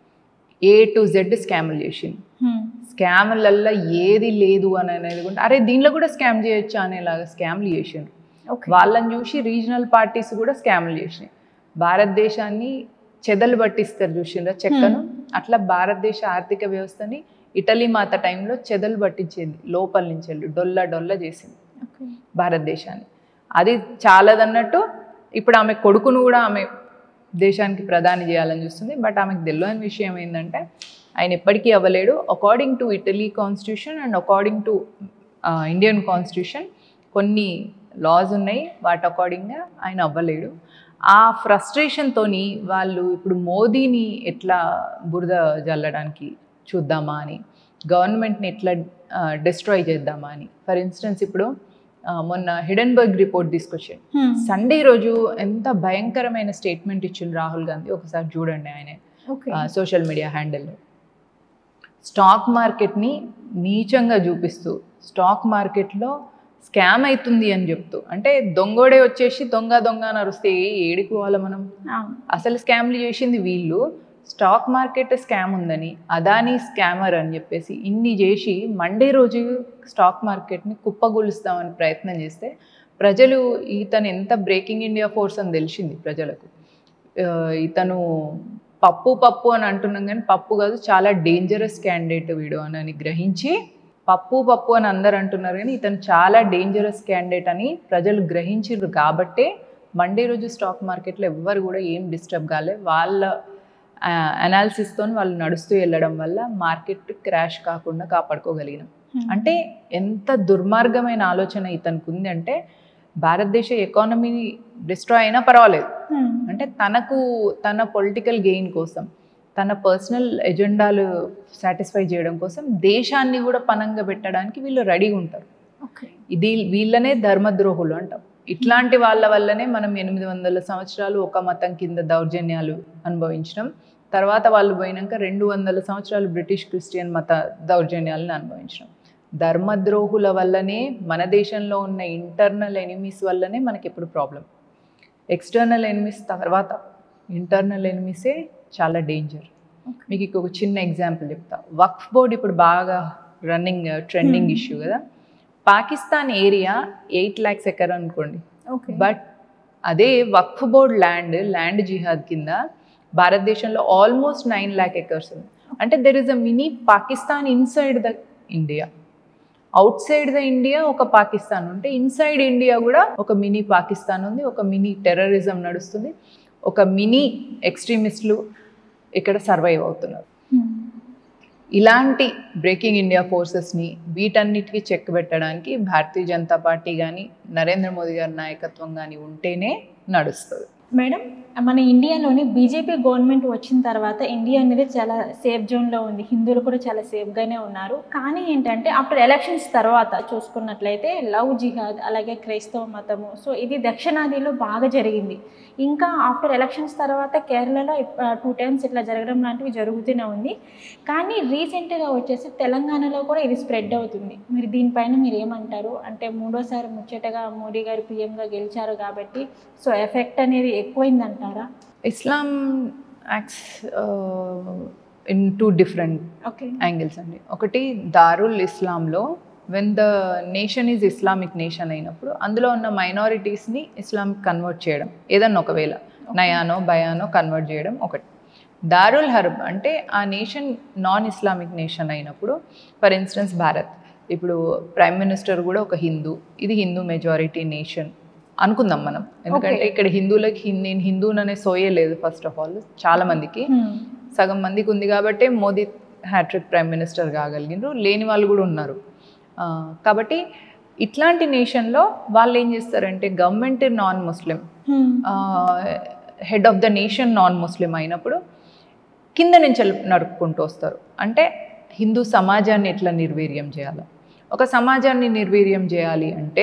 ఏ టు జెడ్ స్కామ్లు చేసింది స్కామ్లల్లో ఏది లేదు అని అనేది కూడా అరే దీనిలో కూడా స్కామ్ చేయొచ్చా అనేలాగా స్కామ్లు చేసిండ్రు ఓకే వాళ్ళని చూసి రీజనల్ పార్టీస్ కూడా స్కామ్లు చేసినాయి భారతదేశాన్ని చెదలు పట్టిస్తారు చూసిండ్రా చెక్కను అట్లా భారతదేశ ఆర్థిక వ్యవస్థని ఇటలీ మాత టైంలో చెదలు పట్టించింది లోపల నుంచి వెళ్ళి డొల్ల డొల్ల చేసింది ఓకే భారతదేశాన్ని అది చాలదన్నట్టు ఇప్పుడు ఆమె కొడుకును కూడా ఆమె దేశానికి ప్రధాని చేయాలని చూస్తుంది బట్ ఆమెకు తెలియని విషయం ఏంటంటే ఆయన ఎప్పటికీ అవ్వలేడు according to Italy constitution and according to Indian constitution కొన్ని లాస్ ఉన్నాయి వాటి అకార్డింగ్గా ఆయన అవ్వలేడు ఆ ఫ్రస్ట్రేషన్తోని వాళ్ళు ఇప్పుడు మోదీని ఎట్లా బురద జల్లడానికి చూద్దామా అని గవర్నమెంట్ని ఎట్లా డిస్ట్రాయ్ చేద్దామా అని ఫర్ ఇన్స్టెన్స్ ఇప్పుడు ఆ, మొన్న హిడెన్బర్గ్ రిపోర్ట్ తీసుకొచ్చాడు సండే రోజు ఎంత భయంకరమైన స్టేట్మెంట్ ఇచ్చిండు రాహుల్ గాంధీ ఒకసారి చూడండి ఆయన ఓకే సోషల్ మీడియా హ్యాండిల్లో స్టాక్ మార్కెట్ని నీచంగా చూపిస్తూ స్టాక్ మార్కెట్లో స్కామ్ అవుతుంది అని చెప్తూ అంటే దొంగోడే వచ్చేసి దొంగ దొంగ అని అరుస్తే ఏడికి పోవాలి మనం అసలు స్కామ్లు చేసింది వీళ్ళు స్టాక్ మార్కెట్ స్కామ్ ఉందని అదానీ స్కామర్ అని చెప్పేసి ఇన్ని చేసి మండే రోజు స్టాక్ మార్కెట్ని కుప్పగొలుస్తామని ప్రయత్నం చేస్తే ప్రజలు ఇతను ఎంత బ్రేకింగ్ ఇండియా ఫోర్స్ అని తెలిసింది ప్రజలకు ఆ, ఇతను పప్పు పప్పు అని అంటున్నాం కానీ పప్పు కాదు చాలా డేంజరస్ క్యాండిడేట్ వీడు అని అని గ్రహించి పప్పు పప్పు అని అందరు అంటున్నారు కానీ ఇతను చాలా డేంజరస్ క్యాండిడేట్ అని ప్రజలు గ్రహించారు కాబట్టే మండే రోజు స్టాక్ మార్కెట్లో ఎవ్వరు కూడా ఏం డిస్టర్బ్ కాలే వాళ్ళ అనాలిసిస్తో వాళ్ళు నడుస్తూ వెళ్ళడం వల్ల మార్కెట్ క్రాష్ కాకుండా కాపాడుకోగలిగినాం అంటే ఎంత దుర్మార్గమైన ఆలోచన ఇతనికి ఉంది అంటే భారతదేశ ఎకానమీ డిస్ట్రాయ్ అయినా పర్వాలేదు అంటే తనకు తన పొలిటికల్ గెయిన్ కోసం తన పర్సనల్ ఎజెండాలు సాటిస్ఫై చేయడం కోసం దేశాన్ని కూడా పనంగా పెట్టడానికి వీళ్ళు రెడీగా ఉంటారు ఓకే ఇది వీళ్ళనే ధర్మద్రోహులు అంటాం ఇట్లాంటి వాళ్ళ వల్లనే మనం ఎనిమిది వందల సంవత్సరాలు ఒక మతం కింద దౌర్జన్యాలు అనుభవించడం తర్వాత వాళ్ళు పోయినాక రెండు వందల సంవత్సరాలు బ్రిటిష్ క్రిస్టియన్ మత దౌర్జన్యాలను అనుభవించడం ధర్మద్రోహుల వల్లనే మన దేశంలో ఉన్న ఇంటర్నల్ ఎనిమీస్ వల్లనే మనకి ఎప్పుడు ప్రాబ్లం ఎక్స్టర్నల్ ఎనిమీస్ తర్వాత ఇంటర్నల్ ఎనిమీసే చాలా డేంజర్ మీకు ఇంకొక చిన్న ఎగ్జాంపుల్ చెప్తా వక్ఫ్ బోర్డ్ ఇప్పుడు బాగా రన్నింగ్ ట్రెండింగ్ Hmm. ఇష్యూ కదా Pakistan area eight lakhs acre అనుకోండి ఓకే బట్ అదే వక్ఫ్ బోర్డ్ ల్యాండ్ ల్యాండ్ జిహాద్ కింద భారతదేశంలో ఆల్మోస్ట్ నైన్ ల్యాక్ ఎకర్స్ ఉంది అంటే there is a mini Pakistan inside the India outside the India ఒక పాకిస్తాన్ ఉంటే ఇన్సైడ్ ఇండియా కూడా ఒక మినీ పాకిస్తాన్ ఉంది ఒక మినీ టెర్రరిజం నడుస్తుంది ఒక మినీ ఎక్స్ట్రీమిస్టులు ఇక్కడ సర్వైవ్ అవుతున్నారు ఇలాంటి బ్రేకింగ్ ఇండియా ఫోర్సెస్ని వీటన్నిటికీ చెక్ పెట్టడానికి భారతీయ జనతా పార్టీ కానీ నరేంద్ర మోదీ గారి నాయకత్వం కానీ ఉంటేనే నడుస్తుంది మేడం మన ఇండియాలోని బీజేపీ గవర్నమెంట్ వచ్చిన తర్వాత ఇండియా అనేది చాలా సేఫ్ జోన్లో ఉంది హిందువులు కూడా చాలా సేఫ్గానే ఉన్నారు కానీ ఏంటంటే ఆఫ్టర్ ఎలక్షన్స్ తర్వాత చూసుకున్నట్లయితే లవ్ జిహాద్ అలాగే క్రైస్తవ మతము సో ఇది దక్షిణాదిలో బాగా జరిగింది ఇంకా ఆఫ్టర్ ఎలక్షన్స్ తర్వాత కేరళలో టూ టైమ్స్ ఇట్లా జరగడం లాంటివి జరుగుతూనే ఉంది కానీ రీసెంట్గా వచ్చేసి తెలంగాణలో కూడా ఇది స్ప్రెడ్ అవుతుంది మీరు దీనిపైన మీరు ఏమంటారు అంటే మూడోసారి ముచ్చటగా మోడీ గారు పీఎంగా గెలిచారు కాబట్టి సో ఎఫెక్ట్ అనేది ఎక్కువైందంటారా Islam acts in two different okay angles అండి ఒకటి దారుల్ ఇస్లాంలో when the nation is Islamic nation అయినప్పుడు అందులో ఉన్న మైనారిటీస్ని ఇస్లామిక్ కన్వర్ట్ చేయడం ఏదన్నా ఒకవేళ నయానో భయానో కన్వర్ట్ చేయడం ఒకటి దారుల్ హర్బ్ అంటే ఆ నేషన్ నాన్ ఇస్లామిక్ నేషన్ అయినప్పుడు ఫర్ ఇన్స్టెన్స్ భారత్ ఇప్పుడు ప్రైమ్ మినిస్టర్ కూడా ఒక హిందూ ఇది హిందూ మెజారిటీ నేషన్ అనుకుందాం మనం ఎందుకంటే Okay. ఇక్కడ హిందువులకి హిందీ నేను హిందూననే సోయే లేదు ఫస్ట్ ఆఫ్ ఆల్ చాలా మందికి సగం మందికి ఉంది కాబట్టే మోదీ హ్యాట్రిక్ ప్రైమ్ మినిస్టర్ కాగలిగినారు లేని వాళ్ళు కూడా ఉన్నారు ఆ, కాబట్టి ఇట్లాంటి నేషన్లో వాళ్ళు ఏం చేస్తారంటే government non Muslim head of the nation non Muslim అయినప్పుడు కింద నుంచి వెళ్ళి నడుపుకుంటూ వస్తారు అంటే హిందూ సమాజాన్ని ఎట్లా నిర్వీర్యం చేయాలి ఒక సమాజాన్ని నిర్వీర్యం చేయాలి అంటే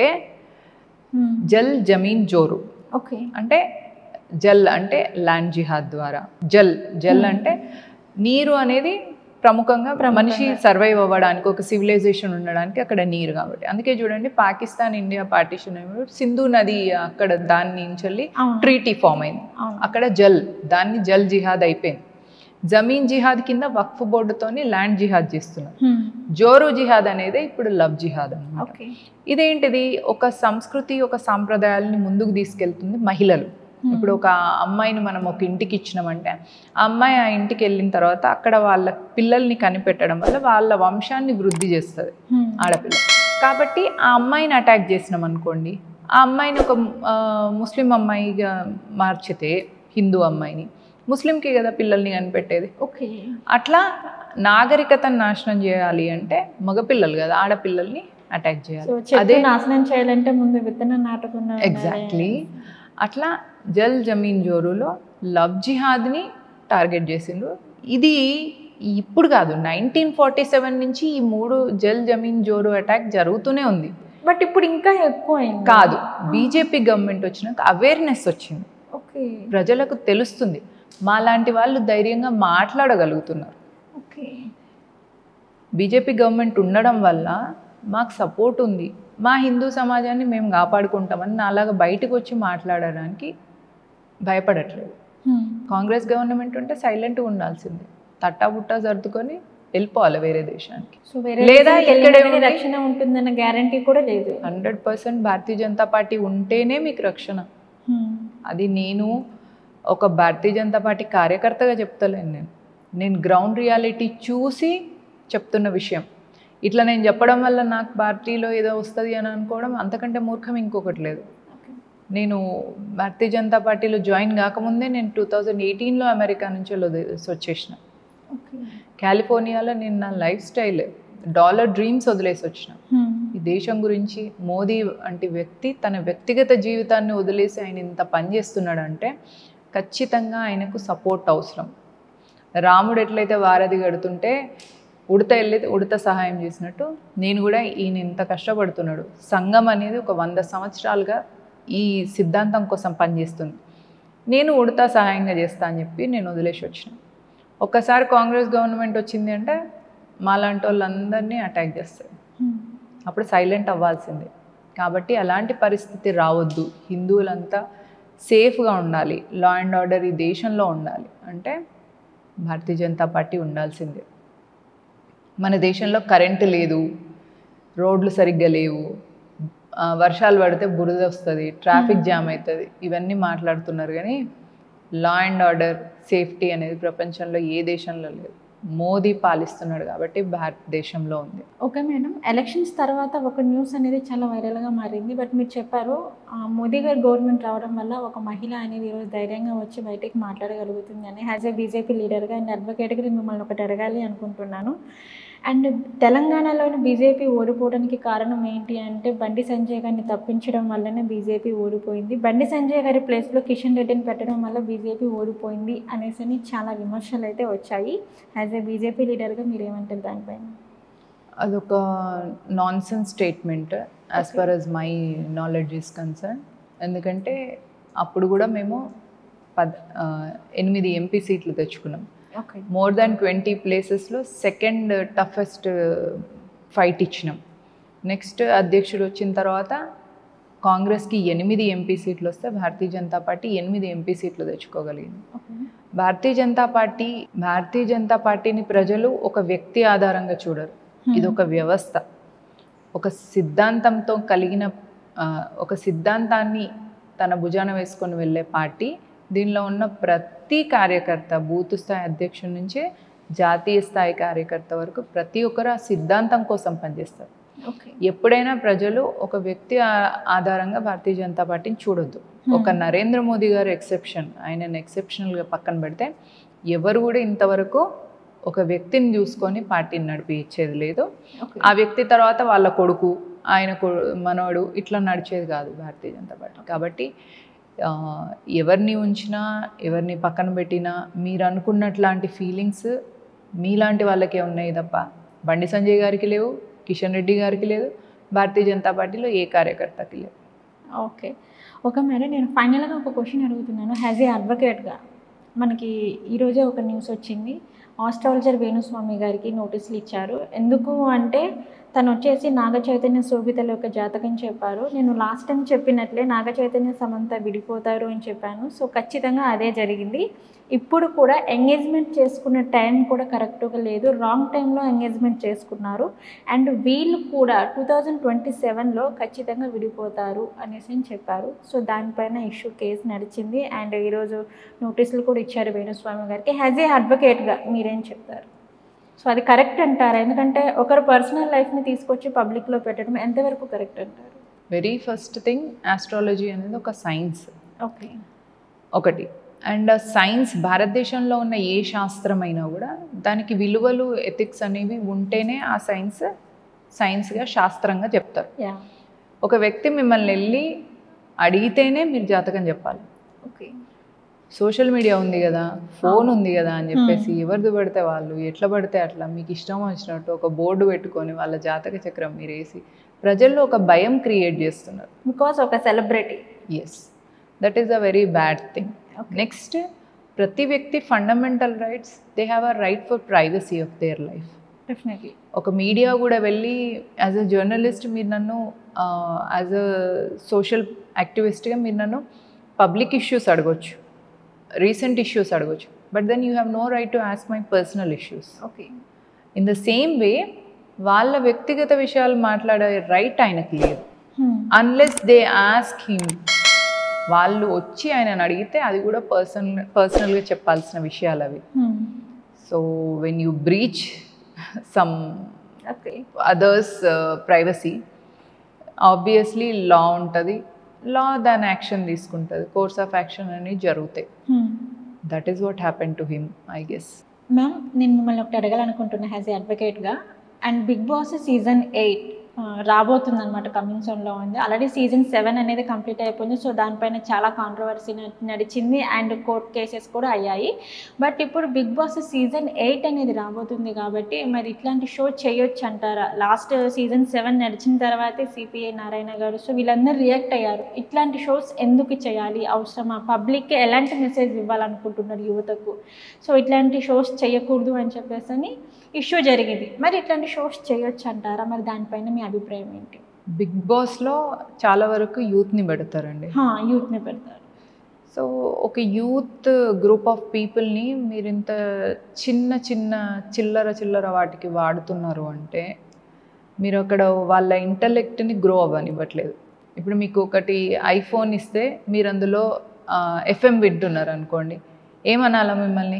జల్ జమీన్ జోరు ఓకే అంటే జల్ అంటే ల్యాండ్ జిహాద్ ద్వారా జల్ జల్ Hmm. అంటే నీరు అనేది ప్రముఖంగా ప్రముఖంగా. మనిషి సర్వైవ్ అవ్వడానికి ఒక సివిలైజేషన్ ఉండడానికి అక్కడ నీరు కాబట్టి అందుకే చూడండి పాకిస్తాన్ ఇండియా పార్టీషన్ అయినప్పుడు సింధు నది అక్కడ దాని నుంచి వెళ్ళి అవును ట్రీటీ ఫామ్ అయింది అవును అక్కడ జల్ దాన్ని జల్ జిహాద్ అయిపోయింది జమీన్ జిహాద్ కింద వక్ఫ్ బోర్డుతోని ల్యాండ్ జిహాద్ చేస్తున్నారు Hmm. జోరు జిహాద్ అనేది ఇప్పుడు లవ్ జిహాద్ అన్నమాట ఓకే ఇదేంటిది ఒక సంస్కృతి ఒక సాంప్రదాయాలని ముందుకు తీసుకెళ్తుంది మహిళలు Hmm. ఇప్పుడు ఒక అమ్మాయిని మనం ఒక ఇంటికి ఇచ్చినామంటే ఆ అమ్మాయి ఆ ఇంటికి వెళ్ళిన తర్వాత అక్కడ వాళ్ళ పిల్లల్ని కనిపెట్టడం వల్ల వాళ్ళ వంశాన్ని వృద్ధి చేస్తుంది Hmm. ఆడపిల్ల కాబట్టి ఆ అమ్మాయిని అటాక్ చేసినాం అనుకోండి ఆ అమ్మాయిని ఒక ఆ, ముస్లిం అమ్మాయిగా మార్చితే హిందూ అమ్మాయిని ముస్లింకి కదా పిల్లల్ని కనిపెట్టేది ఓకే అట్లా నాగరికతను నాశనం చేయాలి అంటే మగపిల్లలు కదా ఆడపిల్లల్ని అటాక్ సో చేయాలి చెట్టు అదే నాశనం చేయాలంటే ముందు విత్తనం నాటుకున్న ఎగ్జాక్ట్లీ అట్లా జల్ జమీన్ జోరులో లవ్ జిహాద్ని టార్గెట్ చేసిండ్రు ఇది ఇప్పుడు కాదు నైన్టీన్ ఫార్టీ సెవెన్ నుంచి ఈ మూడు జల్ జమీన్ జోరు అటాక్ జరుగుతూనే ఉంది బట్ ఇప్పుడు ఇంకా ఎక్కువ అయింది కాదు బీజేపీ గవర్నమెంట్ వచ్చినాక అవేర్నెస్ వచ్చింది ఓకే ప్రజలకు తెలుస్తుంది మా లాంటి వాళ్ళు ధైర్యంగా మాట్లాడగలుగుతున్నారు ఓకే బీజేపీ గవర్నమెంట్ ఉండడం వల్ల మాకు సపోర్ట్ ఉంది మా హిందూ సమాజాన్ని మేము కాపాడుకుంటామని నాలాగా బయటకు వచ్చి మాట్లాడడానికి భయపడట్లేదు కాంగ్రెస్ గవర్నమెంట్ ఉంటే సైలెంట్గా ఉండాల్సిందే తట్టా బుట్టా సర్దుకొని వెళ్ళిపోవాలి వేరే దేశానికి సో వేరే లేదా దేశానికి ఇక్కడే వెళ్ళినా ఉండి- రక్షణ ఉంటుందన్న గ్యారంటీ కూడా లేదు hundred percent Bharatiya Janata Party ఉంటేనే మీకు రక్షణ అది నేను ఒక భారతీయ జనతా పార్టీ కార్యకర్తగా చెప్తలేను నేను నేను గ్రౌండ్ రియాలిటీ చూసి చెప్తున్న విషయం ఇట్లా నేను చెప్పడం వల్ల నాకు పార్టీలో ఏదో వస్తుంది అని అనుకోవడం అంతకంటే మూర్ఖం ఇంకొకటి లేదు నేను భారతీయ జనతా పార్టీలో జాయిన్ కాకముందే నేను టూ థౌజండ్ ఎయిటీన్లో అమెరికా నుంచి వదిలేసి వచ్చేసిన ఓకే కాలిఫోర్నియాలో నేను నా లైఫ్ స్టైల్ డాలర్ డ్రీమ్స్ వదిలేసి వచ్చిన ఈ దేశం గురించి మోదీ అంటే వ్యక్తి తన వ్యక్తిగత జీవితాన్ని వదిలేసి ఆయన ఇంత పని చేస్తున్నాడంటే ఖచ్చితంగా ఆయనకు సపోర్ట్ అవసరం రాముడు ఎట్లయితే వారధి కడుతుంటే ఉడత వెళ్ళి ఉడత సహాయం చేసినట్టు నేను కూడా ఈయన ఇంత కష్టపడుతున్నాడు సంఘం అనేది ఒక వంద సంవత్సరాలుగా ఈ సిద్ధాంతం కోసం పనిచేస్తుంది నేను ఉడత సహాయంగా చేస్తా అని చెప్పి నేను వదిలేసి వచ్చిన ఒక్కసారి కాంగ్రెస్ గవర్నమెంట్ వచ్చింది అంటే మాలాంటి వాళ్ళందరినీ అటాక్ చేస్తుంది అప్పుడు సైలెంట్ అవ్వాల్సిందే కాబట్టి అలాంటి పరిస్థితి రావద్దు హిందువులంతా సేఫ్గా ఉండాలి లా అండ్ ఆర్డర్ ఈ దేశంలో ఉండాలి అంటే భారతీయ జనతా పార్టీ ఉండాల్సిందే మన దేశంలో కరెంటు లేదు రోడ్లు సరిగ్గా లేవు ఆ, వర్షాలు పడితే బురద వస్తుంది ట్రాఫిక్ జామ్ అవుతుంది ఇవన్నీ మాట్లాడుతున్నారు కానీ లా అండ్ ఆర్డర్ సేఫ్టీ అనేది ప్రపంచంలో ఏ దేశంలో లేదు మోదీ పాలిస్తున్నాడు కాబట్టి భారతదేశంలో ఉంది ఓకే మేడం ఎలక్షన్స్ తర్వాత ఒక న్యూస్ అనేది చాలా వైరల్గా మారింది బట్ మీరు చెప్పారు ఆ, మోదీ గారి గవర్నమెంట్ రావడం వల్ల ఒక మహిళ అనేది ఈరోజు ధైర్యంగా వచ్చి బయటికి మాట్లాడగలుగుతుంది అని యాజ్ ఏ బీజేపీ లీడర్గా అండ్ అడ్వకేట్గా నేను మిమ్మల్ని ఒకటి అడగాలి అనుకుంటున్నాను అండ్ తెలంగాణలోని బీజేపీ ఓడిపోవడానికి కారణం ఏంటి అంటే బండి సంజయ్ గారిని తప్పించడం వల్లనే బీజేపీ ఓడిపోయింది బండి సంజయ్ గారి ప్లేస్లో కిషన్ రెడ్డిని పెట్టడం వల్ల బీజేపీ ఓడిపోయింది అనేసి అని చాలా విమర్శలు అయితే వచ్చాయి యాజ్ ఏ బీజేపీ లీడర్గా మీరు ఏమంటారు దానిపైన అదొక nonsense statement as Okay. Per as my knowledge is concern ఎందుకంటే అప్పుడు కూడా మేము పద్ ఆ, ఎనిమిది ఎంపీ సీట్లు తెచ్చుకున్నాం ఓకే మోర్ దాన్ ట్వంటీ ప్లేసెస్లో సెకండ్ టఫెస్ట్ ఫైట్ ఇచ్చినాం నెక్స్ట్ అధ్యక్షుడు వచ్చిన తర్వాత కాంగ్రెస్కి ఎనిమిది ఎంపీ సీట్లు వస్తే భారతీయ జనతా పార్టీ ఎనిమిది ఎంపీ సీట్లు తెచ్చుకోగలిగింది ఓకే భారతీయ జనతా పార్టీ భారతీయ జనతా పార్టీని ప్రజలు ఒక వ్యక్తి ఆధారంగా చూడరు ఇది ఒక వ్యవస్థ ఒక సిద్ధాంతంతో కలిగిన ఆ, ఒక సిద్ధాంతాన్ని తన భుజాన వేసుకొని వెళ్ళే పార్టీ దీనిలో ఉన్న ప్రతి కార్యకర్త బూత్ స్థాయి అధ్యక్షుడి నుంచే జాతీయ స్థాయి కార్యకర్త వరకు ప్రతి ఒక్కరు ఆ సిద్ధాంతం కోసం పనిచేస్తారు ఓకే ఎప్పుడైనా ప్రజలు ఒక వ్యక్తి ఆ- ఆధారంగా భారతీయ జనతా పార్టీని చూడొద్దు ఒక నరేంద్ర మోదీ గారు ఎక్సెప్షన్ ఆయనను ఎక్సెప్షనల్గా పక్కన పెడితే ఎవరు కూడా ఇంతవరకు ఒక వ్యక్తిని చూసుకొని పార్టీని నడిపించేది లేదు ఓకే ఆ వ్యక్తి తర్వాత వాళ్ళ కొడుకు ఆయన కొ- మనవడు ఇట్లా నడిచేది కాదు భారతీయ జనతా పార్టీ కాబట్టి ఆ, ఎవరిని ఉంచినా ఎవరిని పక్కన పెట్టినా మీరు అనుకున్నట్లాంటి ఫీలింగ్స్ మీలాంటి వాళ్ళకే ఉన్నాయి తప్ప బండి సంజయ్ గారికి లేవు కిషన్ రెడ్డి గారికి లేదు భారతీయ జనతా పార్టీలో ఏ కార్యకర్తకి లేవు ఓకే ఓకే మేడం నేను ఫైనల్గా ఒక క్వశ్చన్ అడుగుతున్నాను యాజ్ ఏ అడ్వకేట్గా మనకి ఈరోజే ఒక న్యూస్ వచ్చింది ఆస్ట్రాలజర్ వేణుస్వామి గారికి నోటీసులు ఇచ్చారు ఎందుకు అంటే తను వచ్చేసి నాగ చైతన్య శోభితల యొక్క జాతకం చెప్పారు నేను లాస్ట్ టైం చెప్పినట్లే నాగ చైతన్య సమంత విడిపోతారు అని చెప్పాను సో ఖచ్చితంగా అదే జరిగింది ఇప్పుడు కూడా ఎంగేజ్మెంట్ చేసుకున్న టైం కూడా కరెక్ట్గా లేదు రాంగ్ టైంలో ఎంగేజ్మెంట్ చేసుకున్నారు అండ్ వీళ్ళు కూడా టూ థౌజండ్ ట్వంటీ సెవెన్లో ఖచ్చితంగా విడిపోతారు అనేసి అని చెప్పారు సో దానిపైన ఇష్యూ కేసు నడిచింది అండ్ ఈరోజు నోటీసులు కూడా ఇచ్చారు వేణుస్వామి గారికి యాజ్ ఏ అడ్వకేట్గా మీరేం చెప్తారు సో అది కరెక్ట్ అంటారా ఎందుకంటే ఒకరు పర్సనల్ లైఫ్ని తీసుకొచ్చి పబ్లిక్లో పెట్టడం ఎంతవరకు కరెక్ట్ అంటారు వెరీ ఫస్ట్ థింగ్ ఆస్ట్రాలజీ అనేది ఒక సైన్స్ ఓకే ఒకటి అండ్ సైన్స్ భారతదేశంలో ఉన్న ఏ శాస్త్రమైనా కూడా దానికి విలువలు ఎథిక్స్ అనేవి ఉంటేనే ఆ సైన్స్ సైన్స్గా శాస్త్రంగా చెప్తారు యా ఒక వ్యక్తి మిమ్మల్ని వెళ్ళి అడిగితేనే మీరు జాతకం చెప్పాలి ఓకే సోషల్ మీడియా ఉంది కదా ఫోన్ ఉంది కదా అని చెప్పేసి ఎవరిది పడితే వాళ్ళు ఎట్లా పడితే అట్లా మీకు ఇష్టం వచ్చినట్టు ఒక బోర్డు పెట్టుకొని వాళ్ళ జాతక చక్రం మీరు వేసి ప్రజల్లో ఒక భయం క్రియేట్ చేస్తున్నారు బికాస్ ఒక celebrity yes that is a very bad thing next ప్రతి వ్యక్తి fundamental rights they have a right for privacy of their life definitely ఒక మీడియా కూడా వెళ్ళి యాజ్ అ జర్నలిస్ట్ మీరు నన్ను యాజ్ అ సోషల్ యాక్టివిస్ట్గా మీరు నన్ను పబ్లిక్ ఇష్యూస్ అడగొచ్చు రీసెంట్ ఇష్యూస్ అడగొచ్చు but then you have no right to ask my personal issues okay in the same way వాళ్ళ వ్యక్తిగత విషయాలు మాట్లాడే రైట్ ఆయనకి లేదు అన్లెస్ దే ఆస్క్ హిమ్ వాళ్ళు వచ్చి ఆయనను అడిగితే అది కూడా పర్సనల్ పర్సనల్గా చెప్పాల్సిన విషయాలు అవి so when you breach some okay others privacy obviously law ఉంటుంది లా దాని యాక్షన్ తీసుకుంటుంది కోర్స్ ఆఫ్ యాక్షన్ అనేవి జరుగుతాయి that is what happen to him I guess ma'am నేను మిమ్మల్ని ఒకటి అడగాలనుకుంటున్నా యాజ్ ఏ అడ్వకేట్గా and Big Boss season eight రాబోతుంది అనమాట కమింగ్ సోన్లో ఉంది ఆల్రెడీ సీజన్ సెవెన్ అనేది కంప్లీట్ అయిపోయింది సో దానిపైన చాలా కాంట్రవర్సీ నడిచింది అండ్ కోర్ట్ కేసెస్ కూడా అయ్యాయి బట్ ఇప్పుడు బిగ్ బాస్ సీజన్ ఎయిట్ అనేది రాబోతుంది కాబట్టి మరి ఇట్లాంటి షో చేయొచ్చు అంటారా లాస్ట్ సీజన్ సెవెన్ నడిచిన తర్వాతే సిపిఐ నారాయణ గారు సో వీళ్ళందరూ రియాక్ట్ అయ్యారు ఇట్లాంటి షోస్ ఎందుకు చేయాలి అవసరమా పబ్లిక్కి ఎలాంటి మెసేజ్ ఇవ్వాలనుకుంటున్నారు యువతకు సో ఇట్లాంటి షోస్ చేయకూడదు అని చెప్పేసి అని ఇష్యూ జరిగింది మరి ఇట్లాంటి షోస్ చేయొచ్చు అంటారా మరి దానిపైన మీ అభిప్రాయం ఏంటి బిగ్ బాస్లో చాలా వరకు యూత్ని పెడతారండి యూత్ని పెడతారు సో ఒక యూత్ గ్రూప్ ఆఫ్ పీపుల్ని మీరు ఇంత చిన్న చిన్న చిల్లర చిల్లర వాటికి వాడుతున్నారు అంటే మీరు అక్కడ వాళ్ళ ఇంటలెక్ట్ని గ్రో అవ్వనివ్వట్లేదు ఇప్పుడు మీకు ఒకటి ఐఫోన్ ఇస్తే మీరు అందులో ఎఫ్ఎం వింటున్నారు అనుకోండి ఏమనాలా మిమ్మల్ని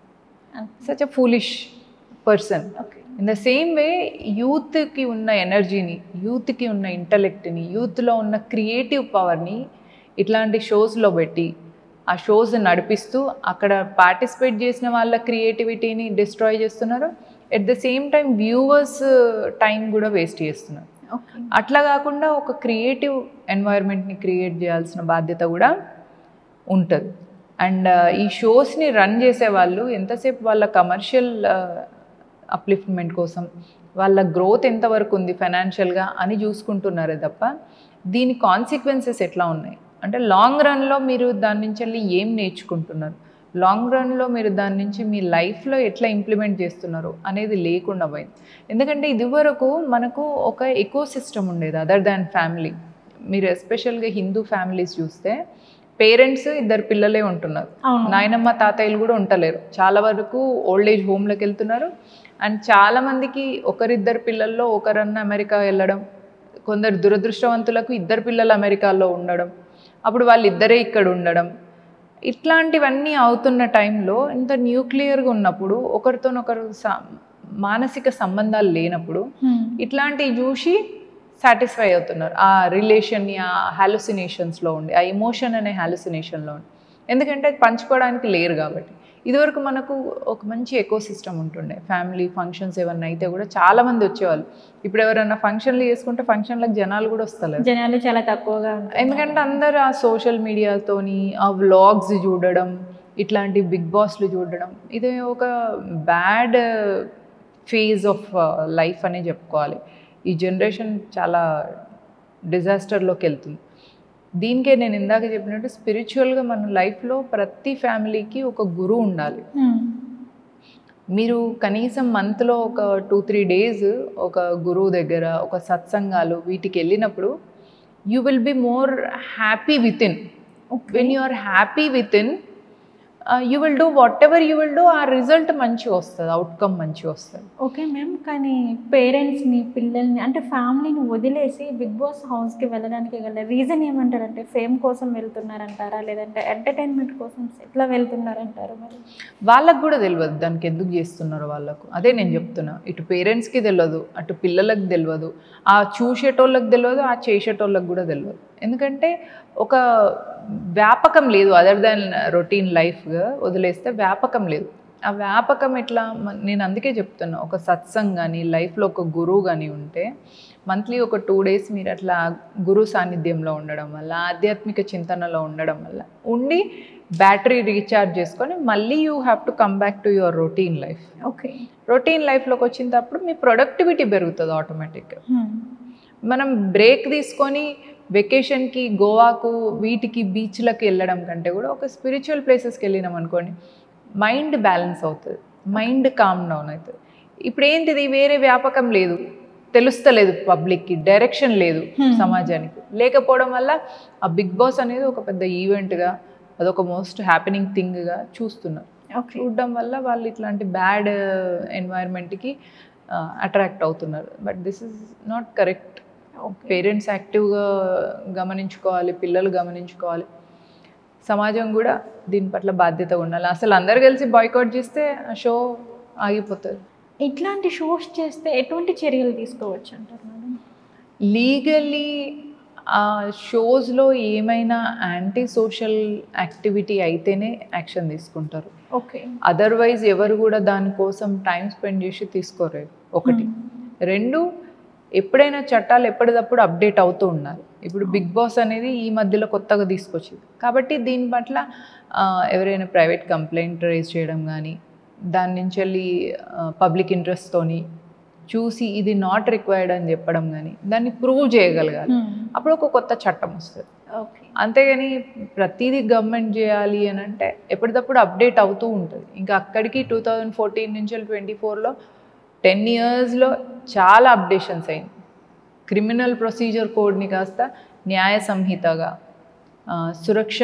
such a foolish person okay in the same way యూత్కి ఉన్న ఎనర్జీని యూత్కి ఉన్న ఇంటలెక్ట్ని యూత్లో ఉన్న క్రియేటివ్ పవర్ని ఇట్లాంటి షోస్లో పెట్టి ఆ షోస్ నడిపిస్తూ అక్కడ పార్టిసిపేట్ చేసిన వాళ్ళ క్రియేటివిటీని డిస్ట్రాయ్ చేస్తున్నారు at the same time viewers time కూడా వేస్ట్ చేస్తున్నారు ఓకే అట్లా కాకుండా ఒక క్రియేటివ్ ఎన్వైర్న్మెంట్ని క్రియేట్ చేయాల్సిన బాధ్యత కూడా ఉంటుంది అండ్ ఈ షోస్ని రన్ చేసే వాళ్ళు ఎంతసేపు వాళ్ళ కమర్షియల్ అప్లిఫ్ట్మెంట్ కోసం వాళ్ళ గ్రోత్ ఎంతవరకు ఉంది ఫైనాన్షియల్గా అని చూసుకుంటున్నారే తప్ప దీని కాన్సిక్వెన్సెస్ ఎట్లా ఉన్నాయి అంటే లాంగ్ రన్లో మీరు దాని నుంచి వెళ్ళి ఏం నేర్చుకుంటున్నారు లాంగ్ రన్లో మీరు దాని నుంచి మీ లైఫ్లో ఎట్లా ఇంప్లిమెంట్ చేస్తున్నారు అనేది లేకుండా పోయింది ఎందుకంటే ఇదివరకు మనకు ఒక ఎకో సిస్టమ్ ఉండేది అదర్ దాన్ ఫ్యామిలీ మీరు ఎస్పెషల్గా హిందూ ఫ్యామిలీస్ చూస్తే పేరెంట్స్ ఇద్దరు పిల్లలే ఉంటున్నారు అవును నాయనమ్మ తాతయ్యలు కూడా ఉండలేరు చాలా వరకు ఓల్డ్ ఏజ్ హోమ్లోకి వెళ్తున్నారు అండ్ చాలా మందికి ఒకరిద్దరు పిల్లల్లో ఒకరన్న అమెరికా వెళ్ళడం కొందరు దురదృష్టవంతులకు ఇద్దరు పిల్లలు అమెరికాలో ఉండడం అప్పుడు వాళ్ళు ఇద్దరే ఇక్కడ ఉండడం ఇట్లాంటివన్నీ అవుతున్న టైంలో ఇంత న్యూక్లియర్గా ఉన్నప్పుడు ఒకరితోనొకరు స- మానసిక సంబంధాలు లేనప్పుడు Hmm. ఇట్లాంటివి చూసి సాటిస్ఫై అవుతున్నారు ఆ రిలేషన్ని ఆ హాలుసినేషన్స్లో ఉండి ఆ ఎమోషన్ అనే హాలుసినేషన్లో ఉండి ఎందుకంటే అది పంచుకోవడానికి లేరు కాబట్టి ఇదివరకు మనకు ఒక మంచి ఎకో సిస్టమ్ ఉంటుండే ఫ్యామిలీ ఫంక్షన్స్ ఏమన్నా అయితే కూడా చాలా మంది వచ్చేవాళ్ళు ఇప్పుడు ఎవరైనా ఫంక్షన్లు చేసుకుంటే ఫంక్షన్లకు జనాలు కూడా వస్తలేరు జనాలు చాలా తక్కువగా ఉంటారు ఎందుకంటే అందరు ఆ సోషల్ మీడియాతోని ఆ వ్లాగ్స్ చూడడం ఇట్లాంటి బిగ్ బాస్లు చూడడం ఇది ఒక బ్యాడ్ ఫేజ్ ఆఫ్ లైఫ్ అనే చెప్పుకోవాలి ఈ జనరేషన్ చాలా డిజాస్టర్లోకి వెళ్తుంది దీనికే నేను ఇందాక చెప్పినట్టు స్పిరిచువల్గా మన లైఫ్లో ప్రతి ఫ్యామిలీకి ఒక గురువు ఉండాలి Hmm. మీరు కనీసం మంత్లో ఒక టూ త్రీ డేస్ ఒక గురువు దగ్గర ఒక సత్సంగాలు వీటికి వెళ్ళినప్పుడు you will be more happy within when you are happy within you will do whatever you will do ఆ రిజల్ట్ మంచిగా వస్తుంది అవుట్కమ్ మంచిగా వస్తుంది ఓకే మ్యామ్ కానీ పేరెంట్స్ని పిల్లల్ని అంటే ఫ్యామిలీని వదిలేసి బిగ్ బాస్ హౌస్కి వెళ్ళడానికి గల రీజన్ ఏమంటారంటే ఫేమ్ కోసం వెళ్తున్నారంటారా లేదంటే ఎంటర్టైన్మెంట్ కోసం ఎట్లా వెళ్తున్నారంటారు మరి వాళ్ళకు కూడా తెలియదు దానికి ఎందుకు చేస్తున్నారో వాళ్ళకు అదే నేను చెప్తున్నా ఇటు పేరెంట్స్కి తెలియదు అటు పిల్లలకు తెలియదు ఆ చూసేటోళ్ళకి తెలియదు ఆ చేసేటోళ్ళకి కూడా తెలియదు ఎందుకంటే ఒక వ్యాపకం లేదు అదర్ దాన్ రొటీన్ లైఫ్గా వదిలేస్తే వ్యాపకం లేదు ఆ వ్యాపకం ఎట్లా మ- నేను అందుకే చెప్తున్నా ఒక సత్సంగ్ కానీ లైఫ్లో ఒక గురువు కానీ ఉంటే మంత్లీ ఒక టూ డేస్ మీరు అట్లా గురు సాన్నిధ్యంలో ఉండడం వల్ల ఆధ్యాత్మిక చింతనలో ఉండడం వల్ల ఉండి బ్యాటరీ రీఛార్జ్ చేసుకొని మళ్ళీ you have to come back to your routine life okay routine లైఫ్లోకి వచ్చినప్పుడు మీ ప్రొడక్టివిటీ పెరుగుతుంది ఆటోమేటిక్గా మనం బ్రేక్ తీసుకొని వెకేషన్కి గోవాకు వీటికి బీచ్లకు వెళ్ళడం కంటే కూడా ఒక స్పిరిచువల్ ప్లేసెస్కి వెళ్ళినాం అనుకోండి మైండ్ బ్యాలెన్స్ అవుతుంది మైండ్ కామ్ డౌన్ అవుతుంది ఇప్పుడు ఏంటిది వేరే వ్యాపకం లేదు తెలుస్తలేదు పబ్లిక్కి డైరెక్షన్ లేదు Hmm. సమాజానికి లేకపోవడం వల్ల ఆ బిగ్ బాస్ అనేది ఒక పెద్ద ఈవెంట్గా అదొక మోస్ట్ హ్యాపెనింగ్ థింగ్గా చూస్తున్నారు ఓకే చూడడం వల్ల వాళ్ళు ఇట్లాంటి బ్యాడ్ ఎన్వైర్న్మెంట్కి అట్రాక్ట్ అవుతున్నారు but this is not correct okay parents యాక్టివ్గా గమనించుకోవాలి పిల్లలు గమనించుకోవాలి సమాజం కూడా దీని పట్ల బాధ్యత ఉండాలి అసలు అందరు కలిసి బాయ్కౌట్ చేస్తే ఆ షో ఆగిపోతుంది ఇట్లాంటి షోస్ చేస్తే ఎటువంటి చర్యలు తీసుకోవచ్చు అంటారు మేడం లీగల్లీ ఆ షోస్లో ఏమైనా యాంటీ సోషల్ యాక్టివిటీ అయితేనే యాక్షన్ తీసుకుంటారు ఓకే అదర్వైజ్ ఎవరు కూడా దానికోసం టైం స్పెండ్ చేసి తీసుకోలేరు ఒకటి రెండు ఎప్పుడైనా చట్టాలు ఎప్పటికప్పుడు అప్డేట్ అవుతూ ఉండాలి ఇప్పుడు బిగ్ బాస్ అనేది ఈ మధ్యలో కొత్తగా తీసుకొచ్చింది కాబట్టి దీని పట్ల ఆ, ఎవరైనా ప్రైవేట్ కంప్లైంట్ రేజ్ చేయడం కానీ దాని నుంచి వెళ్ళి పబ్లిక్ ఇంట్రెస్ట్తోని చూసి ఇది నాట్ రిక్వైర్డ్ అని చెప్పడం కానీ దాన్ని ప్రూవ్ చేయగలగాలి అప్పుడు ఒక కొత్త చట్టం వస్తుంది ఓకే అంతేగాని ప్రతిదీ గవర్నమెంట్ చేయాలి అని అంటే ఎప్పటికప్పుడు అప్డేట్ అవుతూ ఉంటుంది ఇంకా అక్కడికి టూ థౌజండ్ ఫోర్టీన్ నుంచి ట్వంటీ ఫోర్లో టెన్ ఇయర్స్లో చాలా అప్డేషన్స్ అయింది క్రిమినల్ ప్రొసీజర్ కోడ్ని కాస్త న్యాయ సంహితగా ఆ, సురక్ష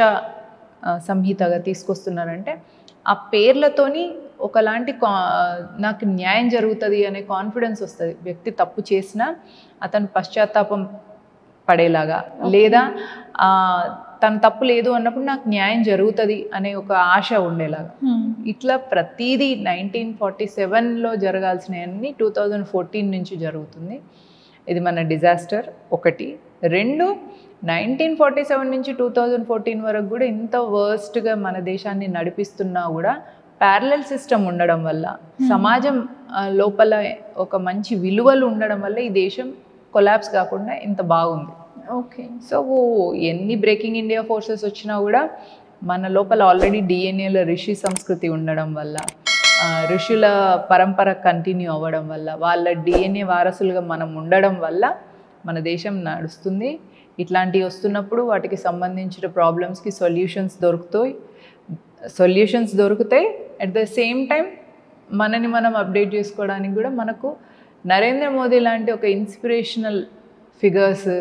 ఆ, సంహితగా తీసుకొస్తున్నారంటే ఆ పేర్లతోని ఒకలాంటి కా నాకు న్యాయం జరుగుతుంది అనే కాన్ఫిడెన్స్ వస్తుంది వ్యక్తి తప్పు చేసినా అతను పశ్చాత్తాపం పడేలాగా లేదా ఆ, తన తప్పు లేదు అన్నప్పుడు నాకు న్యాయం జరుగుతుంది అనే ఒక ఆశ ఉండేలాగా ఇట్లా ప్రతిదీ నైన్టీన్ ఫార్టీ సెవెన్లో జరగాల్సినవన్నీ టూ థౌజండ్ ఫోర్టీన్ నుంచి జరుగుతుంది ఇది మన డిజాస్టర్ ఒకటి రెండు నైన్టీన్ ఫార్టీ సెవెన్ నుంచి టూ థౌజండ్ ఫోర్టీన్ వరకు కూడా ఇంత వర్స్ట్గా మన దేశాన్ని నడిపిస్తున్నా కూడా ప్యారలల్ సిస్టమ్ ఉండడం వల్ల సమాజం ఆ, లోపల ఒక మంచి విలువలు ఉండడం వల్ల ఈ దేశం కొలాబ్స్ కాకుండా ఇంత బాగుంది ఓకే సో ఎన్ని బ్రేకింగ్ ఇండియా ఫోర్సెస్ వచ్చినా కూడా మన లోపల ఆల్రెడీ డిఎన్ఏలో ఋషి సంస్కృతి ఉండడం వల్ల ఆ, ఋషుల పరంపర కంటిన్యూ అవ్వడం వల్ల వాళ్ళ డిఎన్ఏ వారసులుగా మనం ఉండడం వల్ల మన దేశం నడుస్తుంది ఇట్లాంటివి వస్తున్నప్పుడు వాటికి సంబంధించిన ప్రాబ్లమ్స్కి సొల్యూషన్స్ దొరుకుతాయి సొల్యూషన్స్ దొరుకుతాయి అట్ ద సేమ్ టైం మనని మనం అప్డేట్ చేసుకోవడానికి కూడా మనకు నరేంద్ర మోదీ లాంటి ఒక ఇన్స్పిరేషనల్ ఫిగర్స్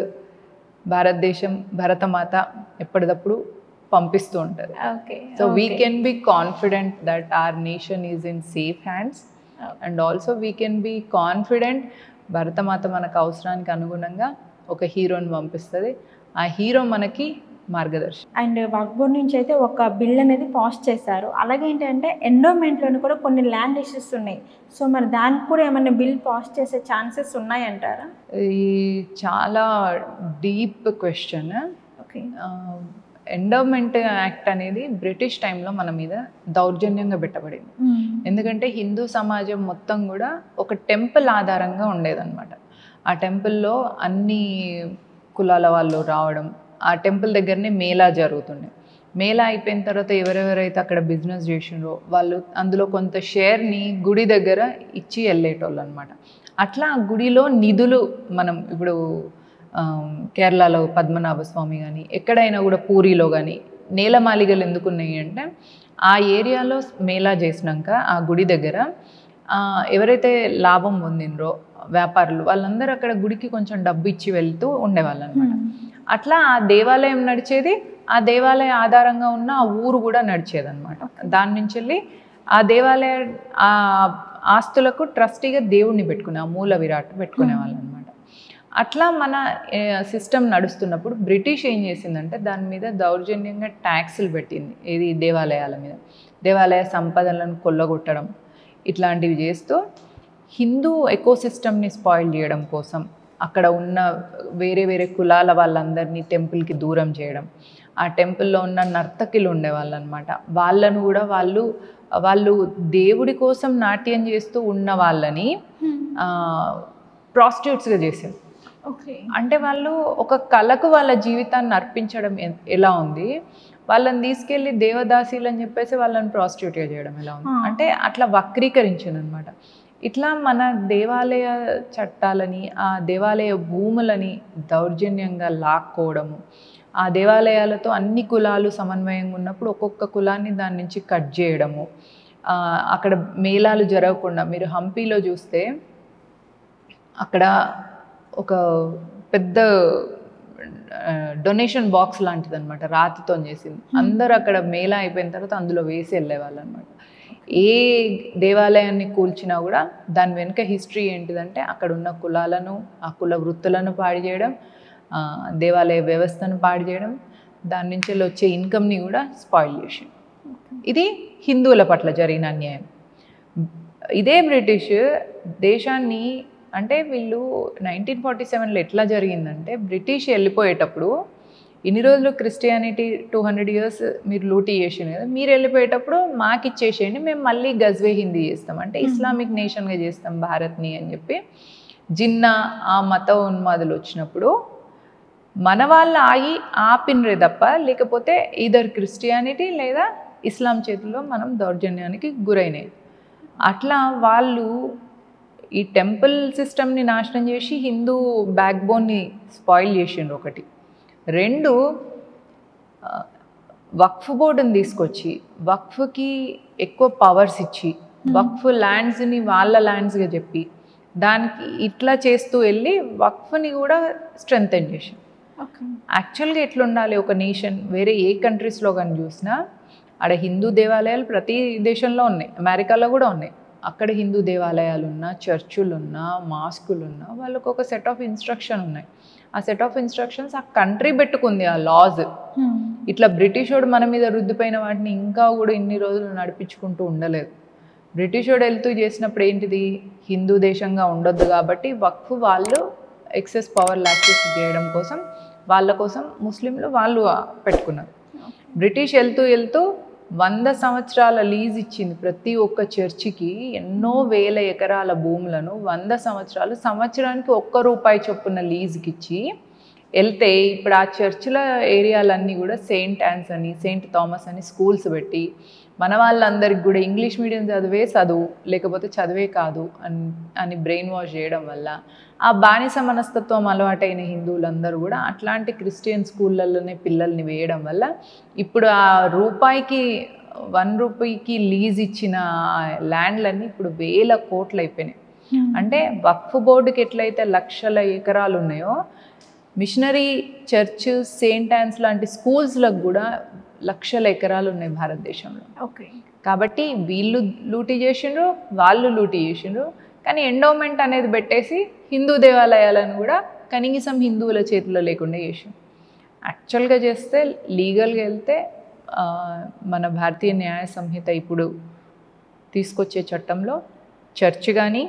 భారతదేశం భరతమాత ఎప్పటికప్పుడు పంపిస్తూ ఉంటారు okay so we can be confident that our nation is in safe hands and also we can be confident Bharatmata మనకు అవసరానికి అనుగుణంగా ఒక హీరోని పంపిస్తుంది ఆ హీరో మనకి మార్గదర్శి అండ్ వక్బోర్డ్ నుంచి అయితే ఒక బిల్ అనేది పాస్ చేశారు అలాగే ఏంటంటే ఎండోమెంట్లోని కూడా కొన్ని ల్యాండ్ ఇష్యూస్ ఉన్నాయి సో మరి దానికి కూడా ఏమైనా బిల్ పాస్ చేసే ఛాన్సెస్ ఉన్నాయంటారా ఈ చాలా deep question okay endowment act అనేది బ్రిటిష్ టైంలో మన మీద దౌర్జన్యంగా పెట్టబడింది ఎందుకంటే హిందూ సమాజం మొత్తం కూడా ఒక టెంపుల్ ఆధారంగా ఉండేదన్నమాట ఆ టెంపుల్లో అన్ని కులాల వాళ్ళు రావడం ఆ టెంపుల్ దగ్గరనే మేళా జరుగుతుండే మేళా అయిపోయిన తర్వాత ఎవరెవరైతే అక్కడ బిజినెస్ చేసిండ్రో వాళ్ళు అందులో కొంత షేర్ని గుడి దగ్గర ఇచ్చి వెళ్ళేటోళ్ళు అనమాట అట్లా ఆ గుడిలో నిధులు మనం ఇప్పుడు ఆమ్, కేరళలో పద్మనాభ స్వామి కానీ ఎక్కడైనా కూడా పూరిలో కానీ నేలమాలిగలు ఎందుకున్నాయి అంటే ఆ ఏరియాలో మేళా చేసినాక ఆ గుడి దగ్గర ఆ, ఎవరైతే లాభం పొందినరో వ్యాపారులు వాళ్ళందరూ అక్కడ గుడికి కొంచెం డబ్బు ఇచ్చి వెళ్తూ ఉండేవాళ్ళు అనమాట అట్లా ఆ దేవాలయం నడిచేది ఆ దేవాలయ ఆధారంగా ఉన్న ఆ ఊరు కూడా నడిచేది అనమాట దాని నుంచి వెళ్ళి ఆ దేవాలయ ఆ ఆస్తులకు ట్రస్టీగా దేవుణ్ణి పెట్టుకునే ఆ మూల విరాట్ పెట్టుకునే వాళ్ళు అనమాట అట్లా మన సిస్టమ్ నడుస్తున్నప్పుడు బ్రిటిష్ ఏం చేసిందంటే దాని మీద దౌర్జన్యంగా ట్యాక్సులు పెట్టింది ఏది దేవాలయాల మీద దేవాలయ సంపదలను కొల్లగొట్టడం ఇట్లాంటివి చేస్తూ హిందూ ఎకోసిస్టమ్ని స్పాయిల్ చేయడం కోసం అక్కడ ఉన్న వేరే వేరే కులాల వాళ్ళందరినీ టెంపుల్కి దూరం చేయడం ఆ టెంపుల్లో ఉన్న నర్తకిలు ఉండేవాళ్ళు అనమాట వాళ్ళను కూడా వాళ్ళు వాళ్ళు దేవుడి కోసం నాట్యం చేస్తూ ఉన్న వాళ్ళని ప్రాస్టిట్యూట్స్గా చేశారు ఓకే అంటే వాళ్ళు ఒక కళకు వాళ్ళ జీవితాన్ని అర్పించడం ఎ- ఎలా ఉంది వాళ్ళని తీసుకెళ్ళి దేవదాసీలు అని చెప్పేసి వాళ్ళని ప్రాస్టిట్యూట్గా చేయడం ఎలా ఉంది ఆ. అంటే అట్లా వక్రీకరించింది అనమాట ఇట్లా మన దేవాలయ చట్టాలని ఆ దేవాలయ భూములని దౌర్జన్యంగా లాక్కోవడము ఆ దేవాలయాలతో అన్ని కులాలు సమన్వయంగా ఉన్నప్పుడు ఒక్కొక్క కులాన్ని దాని నుంచి కట్ చేయడము ఆ, అక్కడ మేళాలు జరగకుండా మీరు హంపీలో చూస్తే అక్కడ ఒక పెద్ద డొనేషన్ బాక్స్ లాంటిది అనమాట రాతితో చేసింది అందరూ అక్కడ మేళ అయిపోయిన తర్వాత అందులో వేసి వెళ్ళేవాళ్ళు అనమాట ఏ దేవాలయాన్ని కూల్చినా కూడా దాని వెనుక హిస్టరీ ఏంటిదంటే అక్కడ ఉన్న కులాలను ఆ కుల వృత్తులను పాడు చేయడం ఆ, దేవాలయ వ్యవస్థను పాడు చేయడం దాని నుంచి వెళ్ళి వచ్చే ఇన్కమ్ని కూడా స్పాయిల్ చేసి ఇది హిందువుల పట్ల జరిగిన అన్యాయం ఇదే బ్రిటిష్ దేశాన్ని అంటే వీళ్ళు నైన్టీన్ ఫార్టీ సెవెన్లో ఎట్లా జరిగిందంటే బ్రిటిష్ వెళ్ళిపోయేటప్పుడు ఇన్ని రోజులు క్రిస్టియానిటీ టూ హండ్రెడ్ ఇయర్స్ మీరు లూటీ చేసింది కదా మీరు వెళ్ళిపోయేటప్పుడు మాకు ఇచ్చేసేయండి మేము మళ్ళీ గజ్వే హిందీ చేస్తాం అంటే ఇస్లామిక్ నేషన్గా చేస్తాం భారత్ని అని చెప్పి జిన్నా ఆ మత ఉన్మాదులు వచ్చినప్పుడు మన వాళ్ళు ఆగి ఆపినరే తప్ప లేకపోతే ఈధర్ క్రిస్టియానిటీ లేదా ఇస్లాం చేతుల్లో మనం దౌర్జన్యానికి గురైనాయి అట్లా వాళ్ళు ఈ టెంపుల్ సిస్టమ్ని నాశనం చేసి హిందూ బ్యాక్ బోన్ని స్పాయిల్ చేసిండ్రు ఒకటి రెండు ఆ, వక్ఫ్ బోర్డుని తీసుకొచ్చి వక్ఫ్కి ఎక్కువ పవర్స్ ఇచ్చి వక్ఫ్ ల్యాండ్స్ని వాళ్ళ ల్యాండ్స్గా చెప్పి దానికి ఇట్లా చేస్తూ వెళ్ళి వక్ఫ్ని కూడా స్ట్రెంగ్తన్ చేసి ఓకే యాక్చువల్గా ఎట్లా ఉండాలి ఒక నేషన్ వేరే ఏ కంట్రీస్లో కానీ చూసినా ఆడ హిందూ దేవాలయాలు ప్రతి దేశంలో ఉన్నాయి అమెరికాలో కూడా ఉన్నాయి అక్కడ హిందూ దేవాలయాలు ఉన్నా చర్చులు ఉన్నా మాస్కులు ఉన్నా వాళ్ళకు ఒక సెట్ ఆఫ్ ఇన్స్ట్రక్షన్ ఉన్నాయి ఆ సెట్ ఆఫ్ ఇన్స్ట్రక్షన్స్ ఆ కంట్రీ పెట్టుకుంది ఆ లాస్ ఇట్లా బ్రిటిష్ వాడు మన మీద రుద్దిపోయిన వాటిని ఇంకా కూడా ఇన్ని రోజులు నడిపించుకుంటూ ఉండలేదు బ్రిటిష్ వాడు వెళ్తూ చేసినప్పుడు ఏంటిది హిందూ దేశంగా ఉండొద్దు కాబట్టి వక్ఫ్ వాళ్ళు ఎక్సెస్ పవర్ యాక్సెస్ చేయడం కోసం వాళ్ళ కోసం ముస్లింలు వాళ్ళు పెట్టుకున్నారు బ్రిటిష్ వెళ్తూ వెళ్తూ వంద సంవత్సరాల లీజ్ ఇచ్చింది ప్రతి ఒక్క చర్చికి ఎన్నో వేల ఎకరాల భూములను వంద సంవత్సరాలు సంవత్సరానికి ఒక్క రూపాయి చొప్పున లీజ్కి ఇచ్చి వెళ్తే ఇప్పుడు ఆ చర్చిల ఏరియాలన్నీ కూడా సెయింట్ యాన్స్ అని సెయింట్ థామస్ అని స్కూల్స్ పెట్టి మన వాళ్ళందరికి కూడా ఇంగ్లీష్ మీడియం చదివే చదువు లేకపోతే చదివే కాదు అని అని బ్రెయిన్ వాష్ చేయడం వల్ల ఆ బానిస మనస్తత్వం అలవాటైన హిందువులందరూ కూడా అట్లాంటి క్రిస్టియన్ స్కూళ్ళల్లోనే పిల్లల్ని వేయడం వల్ల ఇప్పుడు ఆ రూపాయికి వన్ రూపీకి లీజ్ ఇచ్చిన ల్యాండ్లన్నీ ఇప్పుడు వేల కోట్లు అయిపోయినాయి అంటే వక్ఫ్ బోర్డుకి ఎట్లయితే లక్షల ఎకరాలు ఉన్నాయో మిషనరీ చర్చ్ సెయింట్ యాన్స్ లాంటి స్కూల్స్లకు కూడా లక్షల ఎకరాలు ఉన్నాయి భారతదేశంలో ఓకే కాబట్టి వీళ్ళు లూటీ చేసిండ్రు వాళ్ళు లూటీ చేసిండ్రు కానీ ఎండోమెంట్ అనేది పెట్టేసి హిందూ దేవాలయాలను కూడా కనీసం హిందువుల చేతిలో లేకుండా చేసిండ్రు యాక్చువల్గా చేస్తే లీగల్గా వెళ్తే ఆ, మన భారతీయ న్యాయ సంహిత ఇప్పుడు తీసుకొచ్చే చట్టంలో చర్చ్ కానీ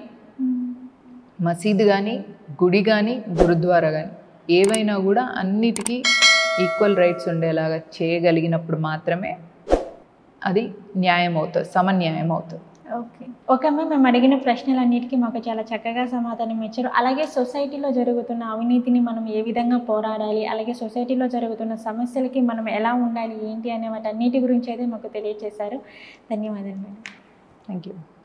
మసీద్ కానీ గుడి కానీ గురుద్వారా కానీ ఏవైనా కూడా అన్నిటికీ ఈక్వల్ రైట్స్ ఉండేలాగా చేయగలిగినప్పుడు మాత్రమే అది న్యాయం అవుతుంది సమన్యాయం అవుతుంది ఓకే ఓకే అమ్మ మేము అడిగిన ప్రశ్నలన్నిటికీ మాకు చాలా చక్కగా సమాధానం ఇచ్చారు అలాగే సొసైటీలో జరుగుతున్న అవినీతిని మనం ఏ విధంగా పోరాడాలి అలాగే సొసైటీలో జరుగుతున్న సమస్యలకి మనం ఎలా ఉండాలి ఏంటి అనే వాటన్నిటి గురించి అయితే మాకు తెలియజేశారు ధన్యవాదాలు మేడం థ్యాంక్ యూ